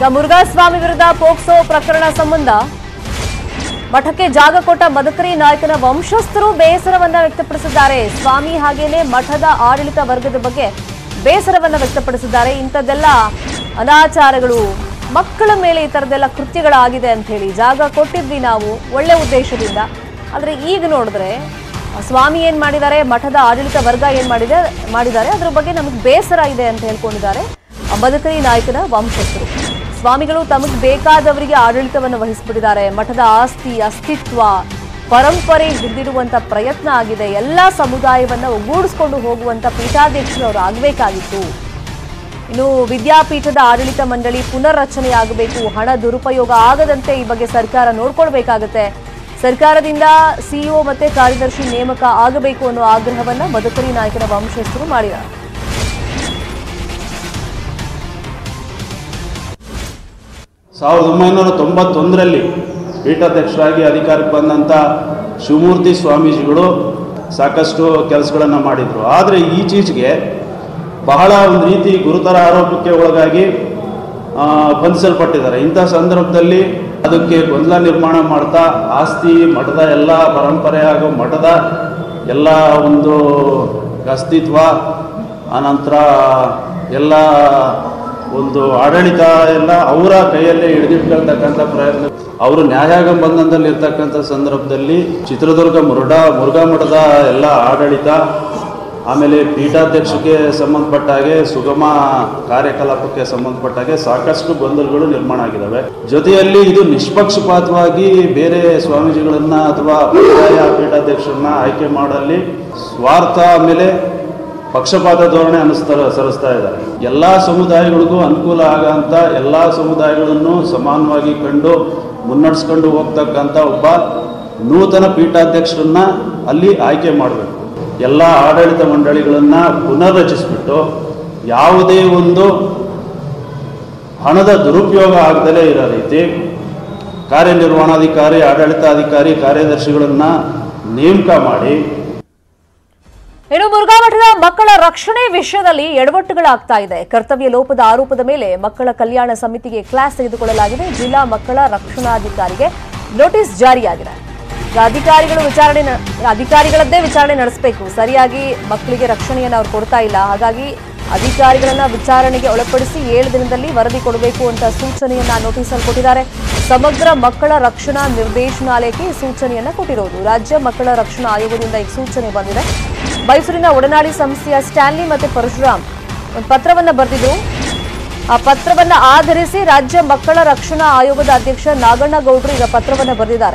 ಈಗ ಮುರುಘಾಸ್ವಾಮಿ ವಿರುದ್ಧ ಪೋಕ್ಸೋ ಪ್ರಕರಣ ಸಂಬಂಧ ಮಠಕ್ಕೆ ಜಾಗ ಕೊಟ್ಟ ಮದಕರಿ ನಾಯಕನ ವಂಶಸ್ಥರು ಬೇಸರವನ್ನ ವ್ಯಕ್ತಪಡಿಸಿದ್ದಾರೆ ಸ್ವಾಮಿ ಹಾಗೇನೆ ಮಠದ ಆಡಳಿತ ವರ್ಗದ ಬಗ್ಗೆ ಬೇಸರವನ್ನ ವ್ಯಕ್ತಪಡಿಸಿದ್ದಾರೆ ಇಂಥದ್ದೆಲ್ಲ ಅನಾಚಾರಗಳು ಮಕ್ಕಳ ಮೇಲೆ ಈ ಥರದ್ದೆಲ್ಲ ಕೃತ್ಯಗಳಾಗಿದೆ ಅಂತ ಹೇಳಿ ಜಾಗ ಕೊಟ್ಟಿದ್ವಿ ನಾವು ಒಳ್ಳೆ ಉದ್ದೇಶದಿಂದ ಆದ್ರೆ ಈಗ ನೋಡಿದ್ರೆ ಆ ಸ್ವಾಮಿ ಏನ್ ಮಾಡಿದ್ದಾರೆ ಮಠದ ಆಡಳಿತ ವರ್ಗ ಏನ್ ಮಾಡಿದೆ ಮಾಡಿದ್ದಾರೆ ಅದ್ರ ಬಗ್ಗೆ ನಮಗೆ ಬೇಸರ ಇದೆ ಅಂತ ಹೇಳ್ಕೊಂಡಿದ್ದಾರೆ ಆ ಮದಕರಿ ನಾಯಕನ ವಂಶಸ್ಥರು ಸ್ವಾಮಿಗಳು ತಮಗೆ ಬೇಕಾದವರಿಗೆ ಆಡಳಿತವನ್ನು ವಹಿಸಿಬಿಟ್ಟಿದ್ದಾರೆ ಮಠದ ಆಸ್ತಿ ಅಸ್ತಿತ್ವ ಪರಂಪರೆ ಹಿಡಿದಿಡುವಂತ ಪ್ರಯತ್ನ ಆಗಿದೆ ಎಲ್ಲಾ ಸಮುದಾಯವನ್ನ ಒಗ್ಗೂಡಿಸ್ಕೊಂಡು ಹೋಗುವಂತ ಪೀಠಾಧ್ಯಕ್ಷರು ಅವರು ಆಗಬೇಕಾಗಿತ್ತು ಇನ್ನು ವಿದ್ಯಾಪೀಠದ ಆಡಳಿತ ಮಂಡಳಿ ಪುನರ್ರಚನೆಯಾಗಬೇಕು ಹಣ ದುರುಪಯೋಗ ಆಗದಂತೆ ಈ ಬಗ್ಗೆ ಸರ್ಕಾರ ನೋಡ್ಕೊಳ್ಬೇಕಾಗತ್ತೆ ಸರ್ಕಾರದಿಂದ ಸಿಇಒ ಮತ್ತೆ ಕಾರ್ಯದರ್ಶಿ ನೇಮಕ ಆಗಬೇಕು ಅನ್ನೋ ಆಗ್ರಹವನ್ನ ಮದಕರಿ ನಾಯಕನ ವಂಶಸ್ಥರು ಮಾಡಿದ್ದಾರೆ ಸಾವಿರದ ಒಂಬೈನೂರ ತೊಂಬತ್ತೊಂದರಲ್ಲಿ ಪೀಠಾಧ್ಯಕ್ಷರಾಗಿ ಅಧಿಕಾರಕ್ಕೆ ಬಂದಂಥ ಶಿವಮೂರ್ತಿ ಸ್ವಾಮೀಜಿಗಳು ಸಾಕಷ್ಟು ಕೆಲಸಗಳನ್ನು ಮಾಡಿದರು ಆದರೆ ಈಚೀಚೆಗೆ ಬಹಳ ಒಂದು ರೀತಿ ಗುರುತರ ಆರೋಪಕ್ಕೆ ಒಳಗಾಗಿ ಆ, ಬಂಧಿಸಲ್ಪಟ್ಟಿದ್ದಾರೆ ಇಂಥ ಸಂದರ್ಭದಲ್ಲಿ ಅದಕ್ಕೆ ಗೊಂದಲ ನಿರ್ಮಾಣ ಮಾಡ್ತಾ ಆಸ್ತಿ ಮಠದ ಎಲ್ಲ ಪರಂಪರೆ ಹಾಗೂ ಮಠದ ಎಲ್ಲ ಒಂದು ಅಸ್ತಿತ್ವ ಆನಂತರ ಎಲ್ಲ ಒಂದು ಆಡಳಿತ ಎಲ್ಲ ಅವರ ಕೈಯಲ್ಲೇ ಹಿಡಿದಿಟ್ಕೊಳ್ತಕ್ಕಂಥ ಪ್ರಯತ್ನ ಅವರು ನ್ಯಾಯಾಗ ಬಂಧನದಲ್ಲಿ ಇರ್ತಕ್ಕಂಥ ಸಂದರ್ಭದಲ್ಲಿ ಚಿತ್ರದುರ್ಗ ಮುರುಡಾ ಮುರುಘಾ ಮಠದ ಎಲ್ಲ ಆಡಳಿತ ಆಮೇಲೆ ಪೀಠಾಧ್ಯಕ್ಷಕ್ಕೆ ಸಂಬಂಧಪಟ್ಟ ಹಾಗೆ ಸುಗಮ ಕಾರ್ಯಕಲಾಪಕ್ಕೆ ಸಂಬಂಧಪಟ್ಟ ಹಾಗೆ ಸಾಕಷ್ಟು ಗೊಂದಲಗಳು ನಿರ್ಮಾಣ ಆಗಿದ್ದಾವೆ ಜೊತೆಯಲ್ಲಿ ಇದು ನಿಷ್ಪಕ್ಷಪಾತವಾಗಿ ಬೇರೆ ಸ್ವಾಮೀಜಿಗಳನ್ನ ಅಥವಾ ಪರ್ಯಾಯ ಪೀಠಾಧ್ಯಕ್ಷರನ್ನ ಆಯ್ಕೆ ಮಾಡಲ್ಲಿ ಸ್ವಾರ್ಥ ಆಮೇಲೆ ಪಕ್ಷಪಾತ ಧೋರಣೆ ಅನುಸ್ತಾ ಸರಿಸ್ತಾ ಇದ್ದಾರೆ ಎಲ್ಲ ಸಮುದಾಯಗಳಿಗೂ ಅನುಕೂಲ ಆಗಂತ ಎಲ್ಲ ಸಮುದಾಯಗಳನ್ನು ಸಮಾನವಾಗಿ ಕಂಡು ಮುನ್ನಡೆಸ್ಕೊಂಡು ಹೋಗ್ತಕ್ಕಂಥ ಒಬ್ಬ ನೂತನ ಪೀಠಾಧ್ಯಕ್ಷರನ್ನ ಅಲ್ಲಿ ಆಯ್ಕೆ ಮಾಡಬೇಕು ಎಲ್ಲ ಆಡಳಿತ ಮಂಡಳಿಗಳನ್ನು ಪುನರ್ರಚಿಸಿಬಿಟ್ಟು ಯಾವುದೇ ಒಂದು ಹಣದ ದುರುಪಯೋಗ ಆಗದಲೇ ಇರೋ ರೀತಿ ಕಾರ್ಯನಿರ್ವಹಣಾಧಿಕಾರಿ ಆಡಳಿತಾಧಿಕಾರಿ ಕಾರ್ಯದರ್ಶಿಗಳನ್ನು ನೇಮಕ ಮಾಡಿ ಇನ್ನು ಮುರುಘಾ ಮಠದ ಮಕ್ಕಳ ರಕ್ಷಣೆ ವಿಷಯದಲ್ಲಿ ಎಡವಟ್ಟುಗಳಾಗ್ತಾ ಇದೆ ಕರ್ತವ್ಯ ಲೋಪದ ಆರೋಪದ ಮೇಲೆ ಮಕ್ಕಳ ಕಲ್ಯಾಣ ಸಮಿತಿಗೆ ಕ್ಲಾಸ್ ತೆಗೆದುಕೊಳ್ಳಲಾಗಿದೆ ಜಿಲ್ಲಾ ಮಕ್ಕಳ ರಕ್ಷಣಾಧಿಕಾರಿಗೆ ನೋಟಿಸ್ ಜಾರಿಯಾಗಿದೆ ಈಗ ಅಧಿಕಾರಿಗಳು ವಿಚಾರಣೆ ನ- ಅಧಿಕಾರಿಗಳದ್ದೇ ವಿಚಾರಣೆ ನಡೆಸಬೇಕು ಸರಿಯಾಗಿ ಮಕ್ಕಳಿಗೆ ರಕ್ಷಣೆಯನ್ನು ಅವ್ರು ಕೊಡ್ತಾ ಇಲ್ಲ ಹಾಗಾಗಿ ಅಧಿಕಾರಿಗಳನ್ನ ವಿಚಾರಣೆಗೆ ಒಳಪಡಿಸಿ ಏಳು ದಿನದಲ್ಲಿ ವರದಿ ಕೊಡಬೇಕು ಅಂತ ಸೂಚನೆಯನ್ನ ನೋಟಿಸಲ್ಲಿ ಕೊಟ್ಟಿದ್ದಾರೆ ಸಮಗ್ರ ಮಕ್ಕಳ ರಕ್ಷಣಾ ನಿರ್ದೇಶನಾಲಯಕ್ಕೆ ಈ ಸೂಚನೆಯನ್ನ ಕೊಟ್ಟಿರೋದು ರಾಜ್ಯ ಮಕ್ಕಳ ರಕ್ಷಣಾ ಆಯೋಗದಿಂದ ಈ ಸೂಚನೆ ಬಂದಿದೆ ಮೈಸೂರಿನ ಒಡನಾಡಿ ಸಂಸ್ಥೆಯ ಸ್ಟ್ಯಾನ್ಲಿ ಮತ್ತೆ ಪರಶುರಾಮ್ ಒಂದು ಪತ್ರವನ್ನ ಬರೆದಿದ್ರು ಆ ಪತ್ರವನ್ನ ಆಧರಿಸಿ ರಾಜ್ಯ ಮಕ್ಕಳ ರಕ್ಷಣಾ ಆಯೋಗದ ಅಧ್ಯಕ್ಷ ನಾಗಣ್ಣಗೌಡರು ಈಗ ಪತ್ರವನ್ನ ಬರೆದಿದ್ದಾರೆ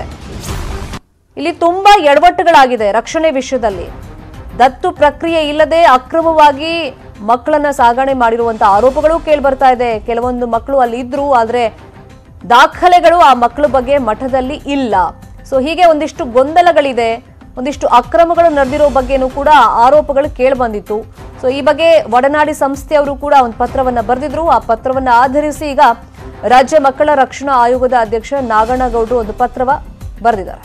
ಇಲ್ಲಿ ತುಂಬಾ ಎಡವಟ್ಟುಗಳಾಗಿದೆ ರಕ್ಷಣೆ ವಿಷಯದಲ್ಲಿ ದತ್ತು ಪ್ರಕ್ರಿಯೆ ಇಲ್ಲದೆ ಅಕ್ರಮವಾಗಿ ಮಕ್ಕಳನ್ನ ಸಾಗಣೆ ಮಾಡಿರುವಂತ ಆರೋಪಗಳು ಕೇಳ್ಬರ್ತಾ ಇದೆ ಕೆಲವೊಂದು ಮಕ್ಕಳು ಅಲ್ಲಿ ಇದ್ರು ಆದ್ರೆ ದಾಖಲೆಗಳು ಆ ಮಕ್ಕಳ ಬಗ್ಗೆ ಮಠದಲ್ಲಿ ಇಲ್ಲ ಸೊ ಹೀಗೆ ಒಂದಿಷ್ಟು ಗೊಂದಲಗಳಿದೆ ಒಂದಿಷ್ಟು ಅಕ್ರಮಗಳು ನಡೆದಿರೋ ಬಗ್ಗೆನೂ ಕೂಡ ಆರೋಪಗಳು ಕೇಳಿಬಂದಿತ್ತು ಸೊ ಈ ಬಗ್ಗೆ ಒಡನಾಡಿ ಸಂಸ್ಥೆಯವರು ಕೂಡ ಒಂದು ಪತ್ರವನ್ನ ಬರೆದಿದ್ರು ಆ ಪತ್ರವನ್ನ ಆಧರಿಸಿ ಈಗ ರಾಜ್ಯ ಮಕ್ಕಳ ರಕ್ಷಣಾ ಆಯೋಗದ ಅಧ್ಯಕ್ಷ ನಾಗಣ್ಣಗೌಡರು ಒಂದು ಪತ್ರವ ಬರೆದಿದ್ದಾರೆ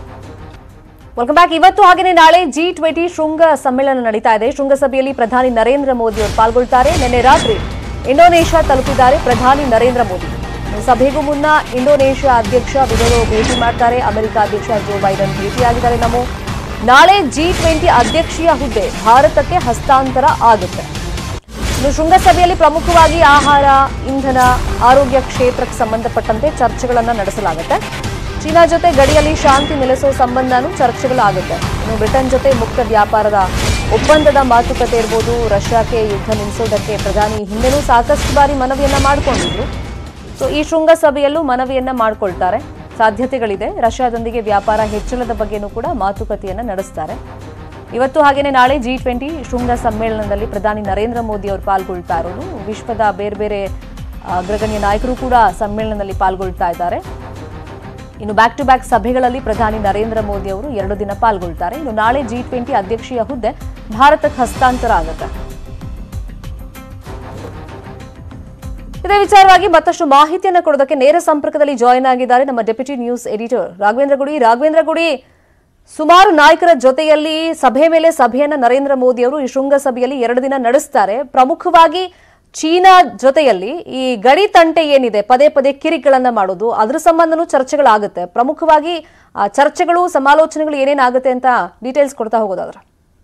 ವೆಲ್ಕಮ್ ಬ್ಯಾಕ್ ಇವತ್ತು ಹಾಗೆಯೇ ನಾಳೆ ಜಿ ಟ್ವೆಂಟಿ ಶೃಂಗ ಸಮ್ಮೇಳನ ನಡೀತಾ ಇದೆ ಶೃಂಗಸಭೆಯಲ್ಲಿ ಪ್ರಧಾನಿ ನರೇಂದ್ರ ಮೋದಿ ಅವರು ಪಾಲ್ಗೊಳ್ತಾರೆ ನಿನ್ನೆ ರಾತ್ರಿ ಇಂಡೋನೇಷ್ಯಾ ತಲುಪಿದ್ದಾರೆ ಪ್ರಧಾನಿ ನರೇಂದ್ರ ಮೋದಿ ಸಭೆಗೂ ಮುನ್ನ ಇಂಡೋನೇಷ್ಯಾ ಅಧ್ಯಕ್ಷ ವಿಡೋಡೋ ಭೇಟಿ ಮಾಡ್ತಾರೆ ಅಮೆರಿಕ ಅಧ್ಯಕ್ಷ ಜೋ ಬೈಡನ್ ಭೇಟಿಯಾಗಿದ್ದಾರೆ ನಮೋ ನಾಳೆ ಜಿ ಟ್ವೆಂಟಿ ಅಧ್ಯಕ್ಷೀಯ ಹುದ್ದೆ ಭಾರತಕ್ಕೆ ಹಸ್ತಾಂತರ ಆಗುತ್ತೆ ಇನ್ನು ಶೃಂಗಸಭೆಯಲ್ಲಿ ಪ್ರಮುಖವಾಗಿ ಆಹಾರ ಇಂಧನ ಆರೋಗ್ಯ ಕ್ಷೇತ್ರಕ್ಕೆ ಸಂಬಂಧಪಟ್ಟಂತೆ ಚರ್ಚೆಗಳನ್ನು ನಡೆಸಲಾಗುತ್ತೆ ಚೀನಾ ಜೊತೆ ಗಡಿಯಲ್ಲಿ ಶಾಂತಿ ನೆಲೆಸೋ ಸಂಬಂಧನೂ ಚರ್ಚೆಗಳಾಗುತ್ತೆ ಇನ್ನು ಬ್ರಿಟನ್ ಜೊತೆ ಮುಕ್ತ ವ್ಯಾಪಾರದ ಒಪ್ಪಂದದ ಮಾತುಕತೆ ಇರ್ಬೋದು ರಷ್ಯಾಕ್ಕೆ ಯುದ್ಧ ನಿಲ್ಲಿಸೋದಕ್ಕೆ ಪ್ರಧಾನಿ ಹಿಂದೆನೂ ಸಾಕಷ್ಟು ಬಾರಿ ಮನವಿಯನ್ನ ಮಾಡಿಕೊಂಡಿದ್ರು ಸೊ ಈ ಶೃಂಗಸಭೆಯಲ್ಲೂ ಮನವಿಯನ್ನ ಮಾಡಿಕೊಳ್ತಾರೆ ಸಾಧ್ಯತೆಗಳಿದೆ ರಷ್ಯಾದೊಂದಿಗೆ ವ್ಯಾಪಾರ ಹೆಚ್ಚಳದ ಬಗ್ಗೆನೂ ಕೂಡ ಮಾತುಕತೆಯನ್ನ ನಡೆಸ್ತಾರೆ ಇವತ್ತು ಹಾಗೇನೆ ನಾಳೆ ಜಿ ಟ್ವೆಂಟಿ ಶೃಂಗ ಸಮ್ಮೇಳನದಲ್ಲಿ ಪ್ರಧಾನಿ ನರೇಂದ್ರ ಮೋದಿ ಅವರು ಪಾಲ್ಗೊಳ್ತಾ ಇರೋದು ವಿಶ್ವದ ಬೇರೆ ಬೇರೆ ಆ, ಅಗ್ರಗಣ್ಯ ನಾಯಕರು ಕೂಡ ಸಮ್ಮೇಳನದಲ್ಲಿ ಪಾಲ್ಗೊಳ್ತಾ ಇದ್ದಾರೆ ಇನ್ನು ಬ್ಯಾಕ್ ಟು ಬ್ಯಾಕ್ ಸಭೆಗಳಲ್ಲಿ ಪ್ರಧಾನಿ ನರೇಂದ್ರ ಮೋದಿ ಅವರು ಎರಡು ದಿನ ಪಾಲ್ಗೊಳ್ತಾರೆ ಇನ್ನು ನಾಳೆ ಜಿ ಟ್ವೆಂಟಿ ಅಧ್ಯಕ್ಷೀಯ ಹುದ್ದೆ ಭಾರತಕ್ಕೆ ಹಸ್ತಾಂತರ ಆಗುತ್ತೆ ಇದೇ ವಿಚಾರವಾಗಿ ಮತ್ತಷ್ಟು ಮಾಹಿತಿಯನ್ನು ಕೊಡೋದಕ್ಕೆ ನೇರ ಸಂಪರ್ಕದಲ್ಲಿ ಜಾಯಿನ್ ಆಗಿದ್ದಾರೆ ನಮ್ಮ ಡೆಪ್ಯೂಟಿ ನ್ಯೂಸ್ ಎಡಿಟರ್ ರಾಘವೇಂದ್ರ ಗುಡಿ ರಾಘವೇಂದ್ರ ಗುಡಿ ಸುಮಾರು ನಾಯಕರ ಜೊತೆಯಲ್ಲಿ ಸಭೆ ಮೇಲೆ ಸಭೆಯನ್ನ ನರೇಂದ್ರ ಮೋದಿ ಅವರು ಈ ಶೃಂಗಸಭೆಯಲ್ಲಿ ಎರಡು ದಿನ ನಡೆಸ್ತಾರೆ ಪ್ರಮುಖವಾಗಿ ಚೀನಾ ಜೊತೆಯಲ್ಲಿ ಈ ಗಡಿ ತಂಟೆ ಏನಿದೆ ಪದೇ ಪದೇ ಕಿರಿಗಳನ್ನ ಮಾಡೋದು ಅದ್ರ ಸಂಬಂಧನೂ ಚರ್ಚೆಗಳಾಗುತ್ತೆ ಪ್ರಮುಖವಾಗಿ ಆ ಚರ್ಚೆಗಳು ಸಮಾಲೋಚನೆಗಳು ಏನೇನಾಗುತ್ತೆ ಅಂತ ಡೀಟೇಲ್ಸ್ ಕೊಡ್ತಾ ಹೋಗೋದಾದ್ರೆ